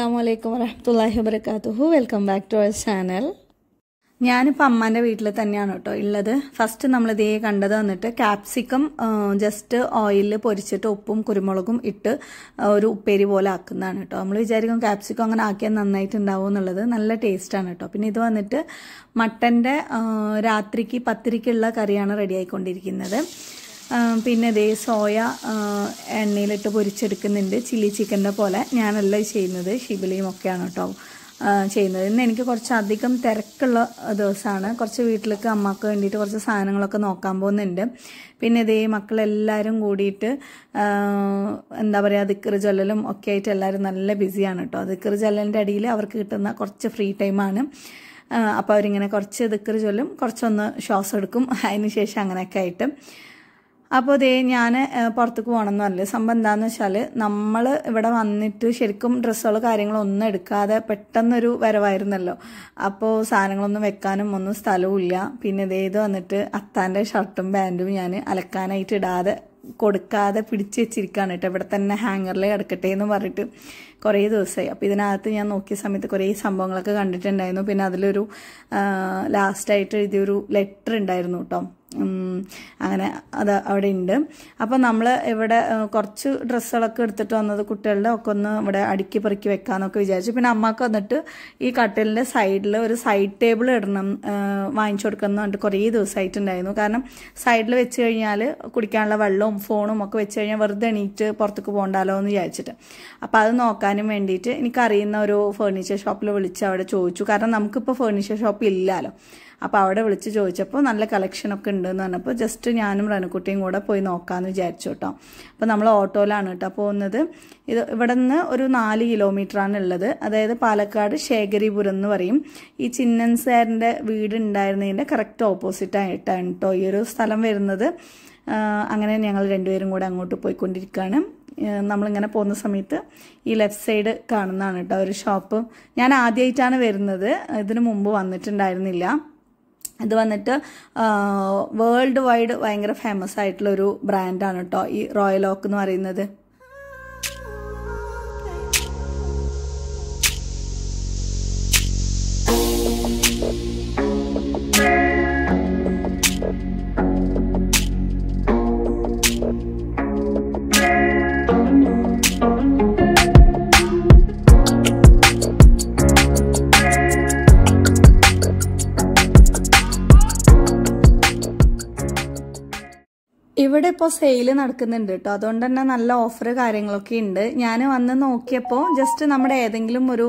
അസ്സാം വലൈക്കും വരഹമുല്ലാഹി വബർക്കാത്തുഹു welcome back to our channel ഞാനിപ്പോൾ അമ്മാൻ്റെ വീട്ടിൽ തന്നെയാണ് കേട്ടോ ഉള്ളത് ഫസ്റ്റ് നമ്മൾ ഇതേ കണ്ടത് വന്നിട്ട് ക്യാപ്സിക്കം ജസ്റ്റ് ഓയിലിൽ പൊരിച്ചിട്ട് ഉപ്പും കുരുമുളകും ഇട്ട് ഒരു ഉപ്പേരി പോലെ ആക്കുന്നതാണ് കേട്ടോ നമ്മൾ വിചാരിക്കും ക്യാപ്സിക്കം അങ്ങനെ ആക്കിയാൽ നന്നായിട്ടുണ്ടാവും എന്നുള്ളത് നല്ല ടേസ്റ്റാണ് കേട്ടോ പിന്നെ ഇത് വന്നിട്ട് മട്ടൻ്റെ രാത്രിക്ക് പത്തിരിക്കുള്ള കറിയാണ് റെഡി ആയിക്കൊണ്ടിരിക്കുന്നത് പിന്നെ ഇതേ സോയ എണ്ണയിലിട്ട് പൊരിച്ചെടുക്കുന്നുണ്ട് ചില്ലി ചിക്കൻ്റെ പോലെ ഞാനല്ല ചെയ്യുന്നത് ഷിബിലിയും ഒക്കെയാണ് കേട്ടോ ചെയ്യുന്നത് ഇന്ന് എനിക്ക് കുറച്ച് അധികം തിരക്കുള്ള ദിവസമാണ് കുറച്ച് വീട്ടിലേക്ക് അമ്മക്ക് വേണ്ടിയിട്ട് കുറച്ച് സാധനങ്ങളൊക്കെ നോക്കാൻ പോകുന്നുണ്ട് പിന്നെ ഇതേ മക്കളെല്ലാവരും കൂടിയിട്ട് എന്താ പറയുക ദിക്കറ് ചൊല്ലലും ഒക്കെ ആയിട്ട് എല്ലാവരും നല്ല ബിസിയാണ് കേട്ടോ ദിക്കറ് ചൊല്ലലിൻ്റെ അടിയിൽ അവർക്ക് കിട്ടുന്ന കുറച്ച് ഫ്രീ ടൈമാണ് അപ്പോൾ അവരിങ്ങനെ കുറച്ച് ദിക്കറ് ചൊല്ലും കുറച്ചൊന്ന് ശ്വാസം എടുക്കും അതിന് ശേഷം അങ്ങനെയൊക്കെ ആയിട്ട് അപ്പോൾ ഇതേ ഞാൻ പുറത്തേക്ക് പോകണമെന്ന് പറഞ്ഞില്ല സംഭവം എന്താണെന്ന് വെച്ചാൽ നമ്മൾ ഇവിടെ വന്നിട്ട് ശരിക്കും ഡ്രസ്സുകൾ കാര്യങ്ങളൊന്നും എടുക്കാതെ പെട്ടെന്നൊരു വരവായിരുന്നല്ലോ അപ്പോൾ സാധനങ്ങളൊന്നും വെക്കാനും ഒന്നും സ്ഥലവും ഇല്ല പിന്നെ ഇതേ ഇത് വന്നിട്ട് അത്താൻ്റെ ഷർട്ടും പാൻറ്റും ഞാൻ അലക്കാനായിട്ട് ഇടാതെ കൊടുക്കാതെ പിടിച്ച് വെച്ചിരിക്കുകയാണ് കേട്ടോ ഇവിടെ തന്നെ ഹാങ്ങറിൽ കിടക്കട്ടെ എന്ന് പറഞ്ഞിട്ട് കുറേ ദിവസമായി അപ്പോൾ ഇതിനകത്ത് ഞാൻ നോക്കിയ സമയത്ത് കുറേ സംഭവങ്ങളൊക്കെ കണ്ടിട്ടുണ്ടായിരുന്നു പിന്നെ അതിലൊരു ലാസ്റ്റായിട്ട് എഴുതിയൊരു ലെറ്റർ ഉണ്ടായിരുന്നു കേട്ടോ അങ്ങനെ അത് അവിടെ ഉണ്ട് അപ്പോൾ നമ്മൾ ഇവിടെ കുറച്ച് ഡ്രസ്സുകളൊക്കെ എടുത്തിട്ട് വന്നത് കുട്ടികളുടെ ഒക്കെ ഒന്ന് ഇവിടെ അടുക്കി പെറുക്കി വെക്കാമെന്നൊക്കെ വിചാരിച്ചു പിന്നെ അമ്മക്ക് വന്നിട്ട് ഈ കട്ടിലിൻ്റെ സൈഡിൽ ഒരു സൈഡ് ടേബിൾ ഇടണം വാങ്ങിച്ചു കൊടുക്കണം എന്ന് പറഞ്ഞിട്ട് കുറേ ദിവസമായിട്ടുണ്ടായിരുന്നു കാരണം സൈഡിൽ വെച്ച് കഴിഞ്ഞാൽ കുടിക്കാനുള്ള വെള്ളവും ഫോണും ഒക്കെ വെച്ച് കഴിഞ്ഞാൽ വെറുതെ എണീറ്റ് പുറത്തേക്ക് പോകണ്ടല്ലോ എന്ന് വിചാരിച്ചിട്ട് അപ്പോൾ അത് നോക്കാനും വേണ്ടിയിട്ട് എനിക്കറിയുന്ന ഒരു ഫേർണിച്ചർ ഷോപ്പിൽ വിളിച്ച് അവിടെ ചോദിച്ചു കാരണം നമുക്കിപ്പോൾ ഫേർണിച്ചർ ഷോപ്പ് ഇല്ലല്ലോ അപ്പോൾ അവിടെ വിളിച്ച് ചോദിച്ചപ്പോൾ നല്ല കളക്ഷനൊക്കെ ഉണ്ടെന്ന് പറഞ്ഞപ്പോൾ ജസ്റ്റ് ഞാനും റനക്കുട്ടിയും കൂടെ പോയി നോക്കാമെന്ന് വിചാരിച്ചു കേട്ടോ അപ്പോൾ നമ്മൾ ഓട്ടോയിലാണ് കേട്ടോ പോകുന്നത് ഇത് ഇവിടെ നിന്ന് ഒരു നാല് കിലോമീറ്ററാണ് ഉള്ളത് അതായത് പാലക്കാട് ശേഖരിപുരം എന്ന് പറയും ഈ ചിന്നൻ സാറിൻ്റെ വീട് ഉണ്ടായിരുന്നതിൻ്റെ കറക്റ്റ് ഓപ്പോസിറ്റ് ആയിട്ടാണ് കേട്ടോ ഈ ഒരു സ്ഥലം വരുന്നത് അങ്ങനെ ഞങ്ങൾ രണ്ടുപേരും കൂടെ അങ്ങോട്ട് പോയിക്കൊണ്ടിരിക്കുകയാണ് നമ്മളിങ്ങനെ പോകുന്ന സമയത്ത് ഈ ലെഫ്റ്റ് സൈഡ് കാണുന്നതാണ് കേട്ടോ ഒരു ഷോപ്പ് ഞാൻ ആദ്യമായിട്ടാണ് വരുന്നത് ഇതിനു മുമ്പ് വന്നിട്ടുണ്ടായിരുന്നില്ല ഇത് വന്നിട്ട് വേൾഡ് വൈഡ് ഭയങ്കര ഫേമസ് ആയിട്ടുള്ള ഒരു ബ്രാൻഡാണ് കേട്ടോ ഈ റോയൽ ഓക്ക് എന്ന് പറയുന്നത് ഇവിടെ ഇപ്പോൾ സെയിൽ നടക്കുന്നുണ്ട് കേട്ടോ അതുകൊണ്ട് തന്നെ നല്ല ഓഫർ കാര്യങ്ങളൊക്കെ ഉണ്ട് ഞാൻ വന്ന് നോക്കിയപ്പോൾ ജസ്റ്റ് നമ്മുടെ ഏതെങ്കിലും ഒരു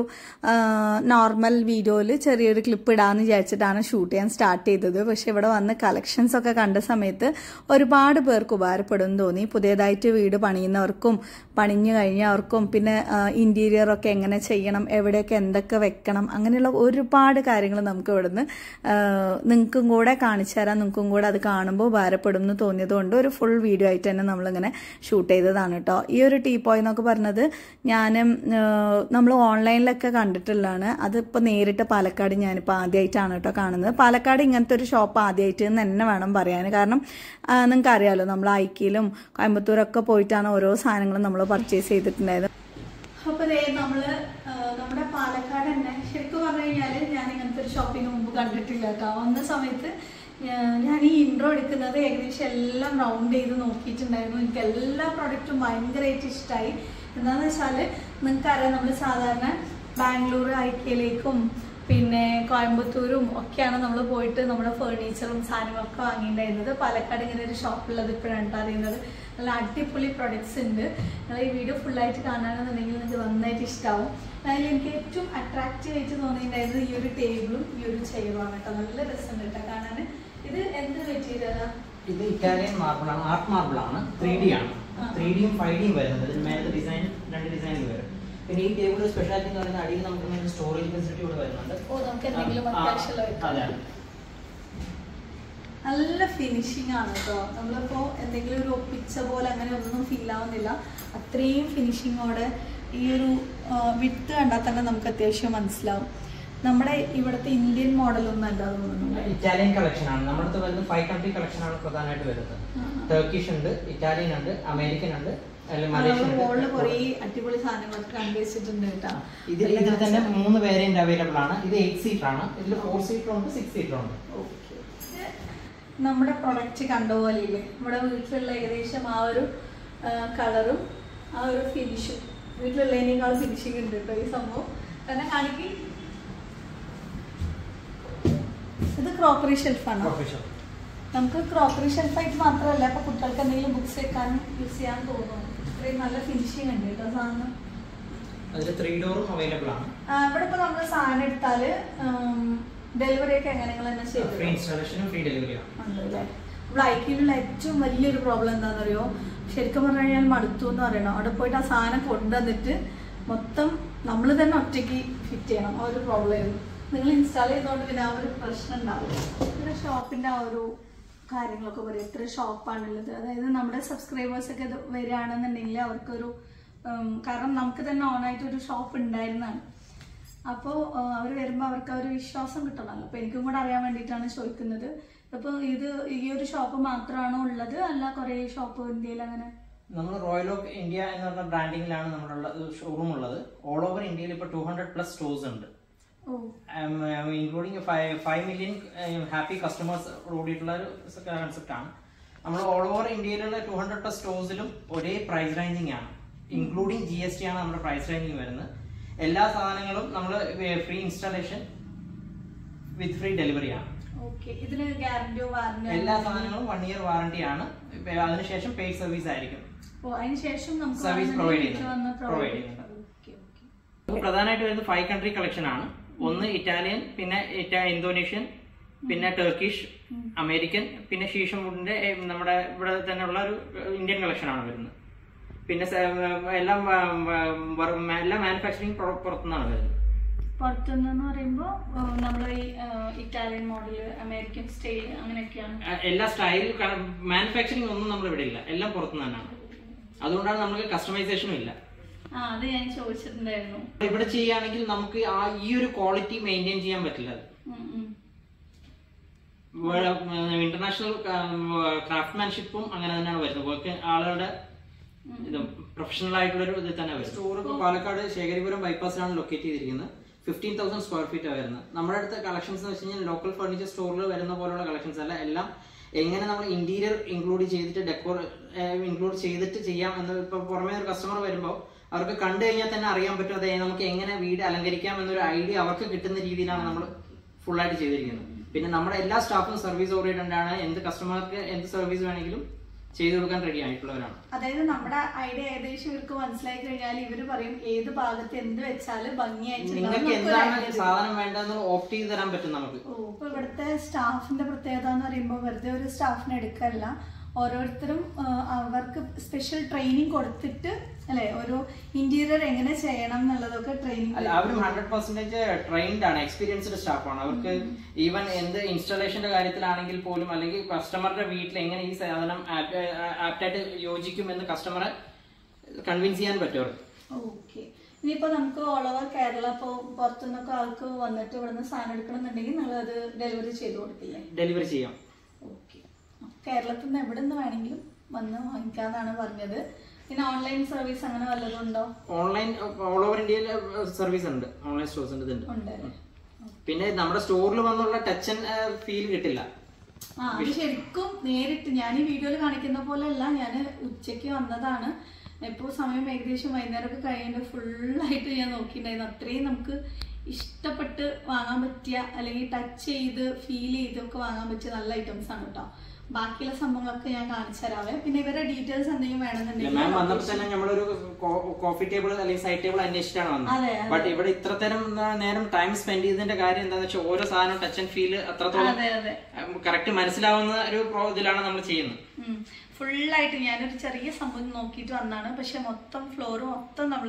നോർമൽ വീഡിയോയിൽ ചെറിയൊരു ക്ലിപ്പ് ഇടാമെന്ന് വിചാരിച്ചിട്ടാണ് ഷൂട്ട് ചെയ്യാൻ സ്റ്റാർട്ട് ചെയ്തത് പക്ഷെ ഇവിടെ വന്ന് കളക്ഷൻസ് ഒക്കെ കണ്ട സമയത്ത് ഒരുപാട് പേർക്ക് ഉപകാരപ്പെടും തോന്നി പുതിയതായിട്ട് വീട് പണിയുന്നവർക്കും പണിഞ്ഞു കഴിഞ്ഞവർക്കും പിന്നെ ഇന്റീരിയർ ഒക്കെ എങ്ങനെ ചെയ്യണം എവിടെയൊക്കെ എന്തൊക്കെ വെക്കണം അങ്ങനെയുള്ള ഒരുപാട് കാര്യങ്ങൾ നമുക്ക് ഇവിടുന്ന് നിങ്ങൾക്കും കൂടെ കാണിച്ചു തരാം നിങ്ങൾക്കും കൂടെ അത് കാണുമ്പോൾ ഉപകാരപ്പെടും എന്ന് തോന്നിയതുകൊണ്ട് ഒരു ഫുൾ വീഡിയോ ആയിട്ട് തന്നെ നമ്മളിങ്ങനെ ഷൂട്ട് ചെയ്തതാണ് കേട്ടോ ഈ ഒരു ടീ പോയ് എന്നൊക്കെ പറഞ്ഞത് ഞാൻ നമ്മൾ ഓൺലൈനിലൊക്കെ കണ്ടിട്ടുള്ളതാണ് അതിപ്പോൾ നേരിട്ട് പാലക്കാട് ഞാനിപ്പോൾ ആദ്യമായിട്ടാണ് കേട്ടോ കാണുന്നത് പാലക്കാട് ഇങ്ങനത്തെ ഒരു ഷോപ്പ് ആദ്യമായിട്ട് എന്ന് തന്നെ വേണം പറയാൻ കാരണം നിങ്ങൾക്ക് അറിയാമല്ലോ നമ്മൾ ഐക്കിയിലും കോയമ്പത്തൂരൊക്കെ പോയിട്ടാണ് ഓരോ സാധനങ്ങളും നമ്മൾ പർച്ചേസ് ചെയ്തിട്ടുണ്ടായത് അപ്പോൾ ദേ നമ്മൾ നമ്മുടെ പാലക്കാട് തന്നെ ശരിക്കും പറഞ്ഞു കഴിഞ്ഞാൽ ഞാൻ ഇങ്ങനത്തെ ഒരു ഷോപ്പിന് മുമ്പ് കണ്ടിട്ടില്ല കേട്ടോ വന്ന സമയത്ത് ഞാൻ ഈ ഇൻട്രോ എടുക്കുന്നത് ഏകദേശം എല്ലാം റൗണ്ട് ചെയ്ത് നോക്കിയിട്ടുണ്ടായിരുന്നു എനിക്ക് എല്ലാ പ്രൊഡക്റ്റും ഭയങ്കരമായിട്ട് ഇഷ്ടമായി എന്താണെന്ന് വെച്ചാൽ നിങ്ങൾക്കറിയാം നമ്മൾ സാധാരണ ബാംഗ്ലൂർ ഐക്യയിലേക്കും പിന്നെ കോയമ്പത്തൂരും ഒക്കെയാണ് നമ്മൾ പോയിട്ട് നമ്മുടെ ഫേർണിച്ചറും സാധനങ്ങളൊക്കെ വാങ്ങിയിട്ടുണ്ടായിരുന്നത് പാലക്കാട് ഇങ്ങനെ ഒരു ഷോപ്പുള്ളത് ഇപ്പോഴാണ് അറിയുന്നത് നല്ല അടിപൊളി പ്രൊഡക്ട്സ് ഉണ്ട് നിങ്ങൾ ഈ വീഡിയോ ഫുള്ളായിട്ട് കാണാനെന്നുണ്ടെങ്കിൽ നിങ്ങൾക്ക് നന്നായിട്ട് ഇഷ്ടമാവും അതിൽ എനിക്ക് ഏറ്റവും അട്രാക്റ്റീവ് ആയിട്ട് തോന്നിയിട്ടുണ്ടായിരുന്നത് ഈ ഒരു ടേബിളും ഈ ഒരു ചെയറുമാണ് കേട്ടോ നല്ല രസമുണ്ട് കേട്ടോ കാണാൻ ഇത് എന്ത് മെറ്റീരിയലാണ് ഇത് ഇറ്റാലിയൻ മാർബിൾ ആണ് ആർട്ട് മാർബിൾ ആണ് ത്രീ ഡി ആണ് ത്രീ ഡിയും ഫൈവ് ഡിയും വരുന്നത് ഇതിന് മേലത്തെ ഡിസൈൻ രണ്ട് ഡിസൈനിൽ വരും പിന്നെ ഈ ടേബിൾ സ്പെഷ്യാലിറ്റി എന്ന് പറയുന്നത് അടിയിൽ നമുക്ക് സ്റ്റോറേജ് ഫെസിലിറ്റി കൂടെ വരുന്നുണ്ട് ഓ നമുക്ക് എന്തെങ്കിലും ആ, അത്യാവശ്യമുള്ള വെക്കാം. അതെ നല്ല ഫിനിഷിംഗ് ആണ് കേട്ടോ നമ്മളിപ്പോ എന്തെങ്കിലും ഒരു ഒപ്പിച്ച പോലെ അങ്ങനെ ഒന്നും ഫീൽ ആവുന്നില്ല അത്രയും ഫിനിഷിങ്ങോടെ ഈ ഒരു വിട്ട് കണ്ടാൽ തന്നെ നമുക്ക് അത്യാവശ്യം മനസ്സിലാവും നമ്മുടെ ഇവിടുത്തെ ഇന്ത്യൻ മോഡലൊന്നും അല്ല തോന്നുന്നു ഇറ്റാലിയൻ കളക്ഷൻ ആണ് നമ്മുടെ അടുത്ത് വരുന്നത് ഫൈവ് കൺട്രി കളക്ഷൻ ആണ് പ്രധാനമായിട്ട് വരുന്നത് ടർക്കിഷ് ഉണ്ട് ഇറ്റാലിയൻ ഉണ്ട് അമേരിക്കൻ ഉണ്ട് അല്ലെങ്കിൽ മലേഷ്യൻ മോളില് ഉണ്ട് കുറേ അടിപൊളി സാധനങ്ങളൊക്കെ കണ്ടുവച്ചിട്ടുണ്ട് കേട്ടോ ഇതിൽ ഇതിൽ തന്നെ മൂന്ന് വേരിയന്റ് അവൈലബിൾ ആണ് ഇത് എയ്റ്റ് സീറ്റർ ആണ് ഇതിൽ ഫോർ സീറ്റർ ഉണ്ട് സിക്സ് സീറ്റർ ഉണ്ട് Okay. നമ്മുടെ പ്രൊഡക്റ്റ് കണ്ട പോലെ ഇല്ലേ നമ്മുടെ വീട്ടിലുള്ള ഏകദേശം ആ ഒരു കളറും ആ ഒരു ഫിനിഷും വീട്ടിലുള്ളതിനേക്കാൾ ഫിനിഷിംഗ് ഉണ്ട് കേട്ടോ ഈ സംഭവം തന്നെ കാണിക്ക് ഇത് ക്രോക്കറി ഷെൽഫാണോ Professional. നമുക്ക് ക്രോക്കറി ഷെൽഫായിട്ട് മാത്രമല്ല ഇപ്പൊ കുട്ടികൾക്ക് എന്തെങ്കിലും ബുക്സ് വെക്കാനും യൂസ് ചെയ്യാൻ തോന്നുന്നു ഇത്രയും നല്ല ഫിനിഷിംഗ് ഉണ്ട് കേട്ടോ സാധനം അതിൽ ത്രീ ഡോറും അവൈലബിൾ ആണ് ആ, ഇവിടെ ഇപ്പൊ നമ്മൾ സാധനം എടുത്താല് ഡെലിവറി ഒക്കെ എങ്ങനെ നിങ്ങൾ തന്നെ ചെയ്തു ഫ്രീ ഇൻസ്റ്റാളേഷനും ഫ്രീ ഡെലിവറിയാണ് ഉണ്ടല്ലേ ഇവിടെ ഐക്യയിലുള്ള ഏറ്റവും വലിയൊരു പ്രോബ്ലം എന്താണെന്നറിയോ ശരിക്കും പറഞ്ഞു കഴിഞ്ഞാൽ മടുത്തു എന്ന് പറയണം അവിടെ പോയിട്ട് ആ സാധനം കൊണ്ടുവന്നിട്ട് മൊത്തം നമ്മൾ തന്നെ ഒറ്റയ്ക്ക് ഫിറ്റ് ചെയ്യണം ആ ഒരു പ്രോബ്ലം ആയിരുന്നു നിങ്ങൾ ഇൻസ്റ്റാൾ ചെയ്തുകൊണ്ട് പിന്നെ ആ ഒരു പ്രശ്നം ഉണ്ടാവും പിന്നെ ഷോപ്പിന്റെ ആ ഒരു കാര്യങ്ങളൊക്കെ പറയും എത്ര ഷോപ്പാണുള്ളത് അതായത് നമ്മുടെ സബ്സ്ക്രൈബേഴ്സ് ഒക്കെ ഇത് വരികയാണെന്നുണ്ടെങ്കിൽ അവർക്കൊരു ഉം, കാരണം നമുക്ക് തന്നെ ഓണായിട്ട് ഒരു ഷോപ്പ് ഉണ്ടായിരുന്നതാണ് അപ്പോൾ അവർ വരുമ്പോൾ അവർക്ക് ആ ഒരു വിശ്വാസം കിട്ടണമല്ലോ അപ്പോൾ എനിക്കും കൂടെ അറിയാൻ വേണ്ടിയിട്ടാണ് ചോദിക്കുന്നത് അപ്പോൾ ഇത് ഈ ഒരു ഷോപ്പ് മാത്രമാണോ ഉള്ളത് അല്ല കുറേ ഷോപ്പ് ഇന്ത്യയിൽ അങ്ങനെ നമ്മൾ റോയൽ ഓഫ് ഇന്ത്യ എന്ന് പറഞ്ഞ ബ്രാൻഡിങ്ങിലാണ് നമ്മുടെ ഷോറൂം ഉള്ളത് ഓൾ ഓവർ ഇന്ത്യയിൽ ഇപ്പോൾ ടു ഹൺഡ്രഡ് പ്ലസ് സ്റ്റോഴ്സ് ഉണ്ട് ഓ including five million happy customers കൂടിയിട്ടുള്ള ഒരു കൺസെപ്റ്റ് ആണ് നമ്മൾ ഓൾ ഓവർ ഇന്ത്യയിലുള്ള ടു ഹൺഡ്രഡ് പ്ലസ് സ്റ്റോഴ്സിലും ഒരേ പ്രൈസ് റേഞ്ചിങ് ആണ് ഇൻക്ലൂഡിങ് ജി എസ് ടി ആണ് നമ്മുടെ പ്രൈസ് റേഞ്ചിങ് വരുന്നത് എല്ലാ സാധനങ്ങളും നമ്മൾ free installation with free delivery ആണ് ഓക്കെ ഇതിന് ഗ്യാരണ്ടിയോ വാറന്റിയോ എല്ലാ സാധനങ്ങളും വൺ ഇയർ വാറണ്ടി ആണ് ഇപ്പൊ അതിനുശേഷം പെയ്ഡ് സർവീസ് ആയിരിക്കും ഓ അതിന് ശേഷം നമുക്ക് Service വേണമെങ്കിൽ provide വീട്ടിൽ വന്ന് ചെയ്യുന്നുണ്ട്. provide Provide ചെയ്യുന്നുണ്ട്. ഓക്കെ ഓക്കെ നമുക്ക് പ്രധാനമായിട്ട് വരുന്നത് ഫൈവ് കൺട്രി കളക്ഷൻ ആണ് ഒന്ന് ഇറ്റാലിയൻ പിന്നെ ഇറ്റാ- ഇന്തോനേഷ്യൻ പിന്നെ ടർക്കിഷ് അമേരിക്കൻ പിന്നെ ശീഷം വുഡിന്റെ ഏ, നമ്മുടെ ഇവിടെ തന്നെ ഉള്ള ഒരു ഇന്ത്യൻ കളക്ഷൻ ആണ് വരുന്നത് പിന്നെ സ- എല്ലാം വ- വ- വ- എല്ലാം മാനുഫാക്ചറിങ് പുറത്തുനിന്നാണ് വരുന്നത് പുറത്തുനിന്ന് പറയുമ്പോൾ നമ്മൾ ഈ ഇറ്റാലിയൻ മോഡല് അമേരിക്കൻ സ്റ്റൈൽ അങ്ങനെയൊക്കെയാണ് ആ, എല്ലാ സ്റ്റൈൽ മാനുഫാക്ചറിങ് ഒന്നും നമ്മൾ ഇവിടെ ഇല്ല എല്ലാം പുറത്തുനിന്ന് തന്നെയാണ് അതുകൊണ്ടാണ് നമുക്ക് കസ്റ്റമൈസേഷനും ഇല്ല ആ അത് ഞാൻ ചോദിച്ചിട്ടുണ്ടായിരുന്നു ഇവിടെ ചെയ്യുകയാണെങ്കിൽ നമുക്ക് ആ ഈ ഒരു ക്വാളിറ്റി മെയിൻറ്റെയിൻ ചെയ്യാൻ പറ്റില്ല അത് ഉം, ഉം. ഇന്റർനാഷണൽ ക്രാഫ്റ്റ്മാൻഷിപ്പും അങ്ങനെ തന്നെയാണ് വരുന്നത് വർക്ക് ആളുകളുടെ ഇത് പ്രൊഫഷണൽ ആയിട്ടുള്ള ഒരു ഇതിൽ തന്നെ വരും സ്റ്റോർ പാലക്കാട് ശേഖരിപുരം ബൈപ്പാസിലാണ് ലൊക്കേറ്റ് ചെയ്തിരിക്കുന്നത് ഫിഫ്റ്റീൻ തൗസൻഡ് സ്ക്വയർ ഫീറ്റ് വരുന്നത് നമ്മുടെ അടുത്ത കളക്ഷൻസ് എന്ന് വെച്ച് കഴിഞ്ഞാൽ ലോക്കൽ ഫർണിച്ചർ സ്റ്റോറിൽ വരുന്ന പോലുള്ള കളക്ഷൻസ് അല്ല എല്ലാം എങ്ങനെ നമ്മൾ ഇന്റീരിയർ ഇൻക്ലൂഡ് ചെയ്തിട്ട് ഡെക്കോർ ഇൻക്ലൂഡ് ചെയ്തിട്ട് ചെയ്യാം എന്ന് ഇപ്പൊ പുറമേ ഒരു കസ്റ്റമർ വരുമ്പോൾ അവർക്ക് കണ്ടു കഴിഞ്ഞാൽ തന്നെ അറിയാൻ പറ്റും അതെ നമുക്ക് എങ്ങനെ വീട് അലങ്കരിക്കാം എന്നൊരു ഐഡിയ അവർക്ക് കിട്ടുന്ന രീതിയിലാണ് നമ്മൾ ഫുൾ ആയിട്ട് ചെയ്തിരിക്കുന്നത് പിന്നെ നമ്മുടെ എല്ലാ സ്റ്റാഫും സർവീസ് ഓറിയന്റഡ് ആണ് എന്ത് കസ്റ്റമർക്ക് എന്ത് സർവീസ് വേണമെങ്കിലും ചെയ്തു കൊടുക്കാൻ റെഡി ആയിട്ടുള്ളവരാണ് അതായത് നമ്മുടെ ഐഡിയ ഏകദേശം ഇവർക്ക് മനസ്സിലായി കഴിഞ്ഞാൽ ഇവര് പറയും ഏത് ഭാഗത്ത് എന്ത് വെച്ചാല് ഭംഗിയായിട്ടുണ്ടാവും നിങ്ങൾക്ക് നമുക്കൊരു എന്താണ് idea തരും. സാധനം വേണ്ടതെന്ന് ഓപ്റ്റ് ചെയ്ത് തരാൻ പറ്റും നമുക്ക് ഓ ഇപ്പൊ ഇവിടുത്തെ സ്റ്റാഫിന്റെ പ്രത്യേകത എന്ന് പറയുമ്പോൾ വെറുതെ ഒരു സ്റ്റാഫിനെ എടുക്കല്ല ഓരോരുത്തരും ആ, അവർക്ക് സ്പെഷ്യൽ ട്രെയിനിങ് കൊടുത്തിട്ട് അല്ലെ ഒരു ഇന്റീരിയർ എങ്ങനെ ചെയ്യണം എന്നുള്ളതൊക്കെ അല്ല ട്രെയിനിങ് അവരും ഹൺഡ്രഡ് പെർസെന്റേജ് ട്രെയിൻഡ് ആണ് എക്സ്പീരിയൻസ്ഡ് സ്റ്റാഫാണ് അവർക്ക് ഈവൻ എന്ത് ഇൻസ്റ്റാളേഷന്റെ കാര്യത്തിലാണെങ്കിൽ പോലും അല്ലെങ്കിൽ കസ്റ്റമറുടെ വീട്ടിൽ എങ്ങനെ ഈ സാധനം ആപ്റ്റായിട്ട് യോജിക്കും എന്ന് കസ്റ്റമറെ കൺവിൻസ് ചെയ്യാൻ പറ്റും അവർക്ക് ഓക്കെ ഇനിയിപ്പോ നമുക്ക് ഓൾ ഓവർ കേരള ഇപ്പോ പുറത്തുനിന്നൊക്കെ ആൾക്ക് വന്നിട്ട് ഇവിടുന്ന് സാധനം എടുക്കണമെന്നുണ്ടെങ്കിൽ നിങ്ങൾ അത് ഡെലിവറി ചെയ്ത് കൊടുക്കില്ലേ ഡെലിവറി ചെയ്യാം ഓക്കെ കേരളത്തിൽ നിന്ന് എവിടെ നിന്ന് വേണമെങ്കിലും വന്ന് വാങ്ങിക്കാന്നാണ് പറഞ്ഞത് പിന്നെ ഓൺലൈൻ സർവീസ് അങ്ങനെ വല്ലതും ഉണ്ടോ ഓൺലൈൻ ഓൾ ഓവർ ഇന്ത്യയിൽ സർവീസ് ഉണ്ട് ഓൺലൈൻ സ്റ്റോഴ്സ് ഉണ്ട് ഇതുണ്ട് ഉണ്ട് പിന്നെ നമ്മുടെ സ്റ്റോറിൽ വന്നുള്ള ടച്ച് ആൻഡ് ഫീൽ കിട്ടില്ല ആ അത് ശരിക്കും നേരിട്ട് ഞാൻ ഈ വീഡിയോയിൽ കാണിക്കുന്ന പോലെയല്ല ഞാൻ ഉച്ചയ്ക്ക് വന്നതാണ് ഇപ്പോൾ സമയം ഏകദേശം വൈകുന്നേരമൊക്കെ കഴിയുമ്പോൾ ഫുള്ളായിട്ട് ഞാൻ നോക്കിയിട്ടുണ്ടായിരുന്നു അത്രയും നമുക്ക് ഇഷ്ടപ്പെട്ട് വാങ്ങാൻ പറ്റിയ അല്ലെങ്കിൽ ടച്ച് ചെയ്ത് ഫീൽ ചെയ്തൊക്കെ വാങ്ങാൻ പറ്റിയ നല്ല ഐറ്റംസ് ആണ് കേട്ടോ ബാക്കിയുള്ള സംഭവങ്ങളൊക്കെ ഞാൻ കാണിച്ചു തരാവേ പിന്നെ ഇവരുടെ ഡീറ്റെയിൽസ് എന്തെങ്കിലും വേണമെന്നുണ്ടെങ്കിൽ മാം വന്നപ്പോൾ തന്നെ നമ്മളൊരു കോഫി ടേബിൾ അല്ലെങ്കിൽ സൈഡ് ടേബിൾ അന്വേഷിച്ചിട്ടാണ് അതെ, വന്നത് അതെ. ബട്ട് ഇവിടെ ഇത്രത്തരം ആ, നേരം ടൈം സ്പെൻഡ് ചെയ്തതിന്റെ കാര്യം എന്താണെന്ന് വെച്ചാൽ ഓരോ സാധനം ടച്ച് ആൻഡ് ഫീൽ അത്രത്തോളം അതെ അതെ കറക്റ്റ് മനസ്സിലാവുന്ന ഒരു pro- ഇതിലാണ് നമ്മൾ ചെയ്യുന്നത് ഉം. ഫുള്ളായിട്ട് ഞാനൊരു ചെറിയ സംഭവം നോക്കിയിട്ട് വന്നാണ് പക്ഷെ മൊത്തം ഫ്ലോർ മൊത്തം നമ്മൾ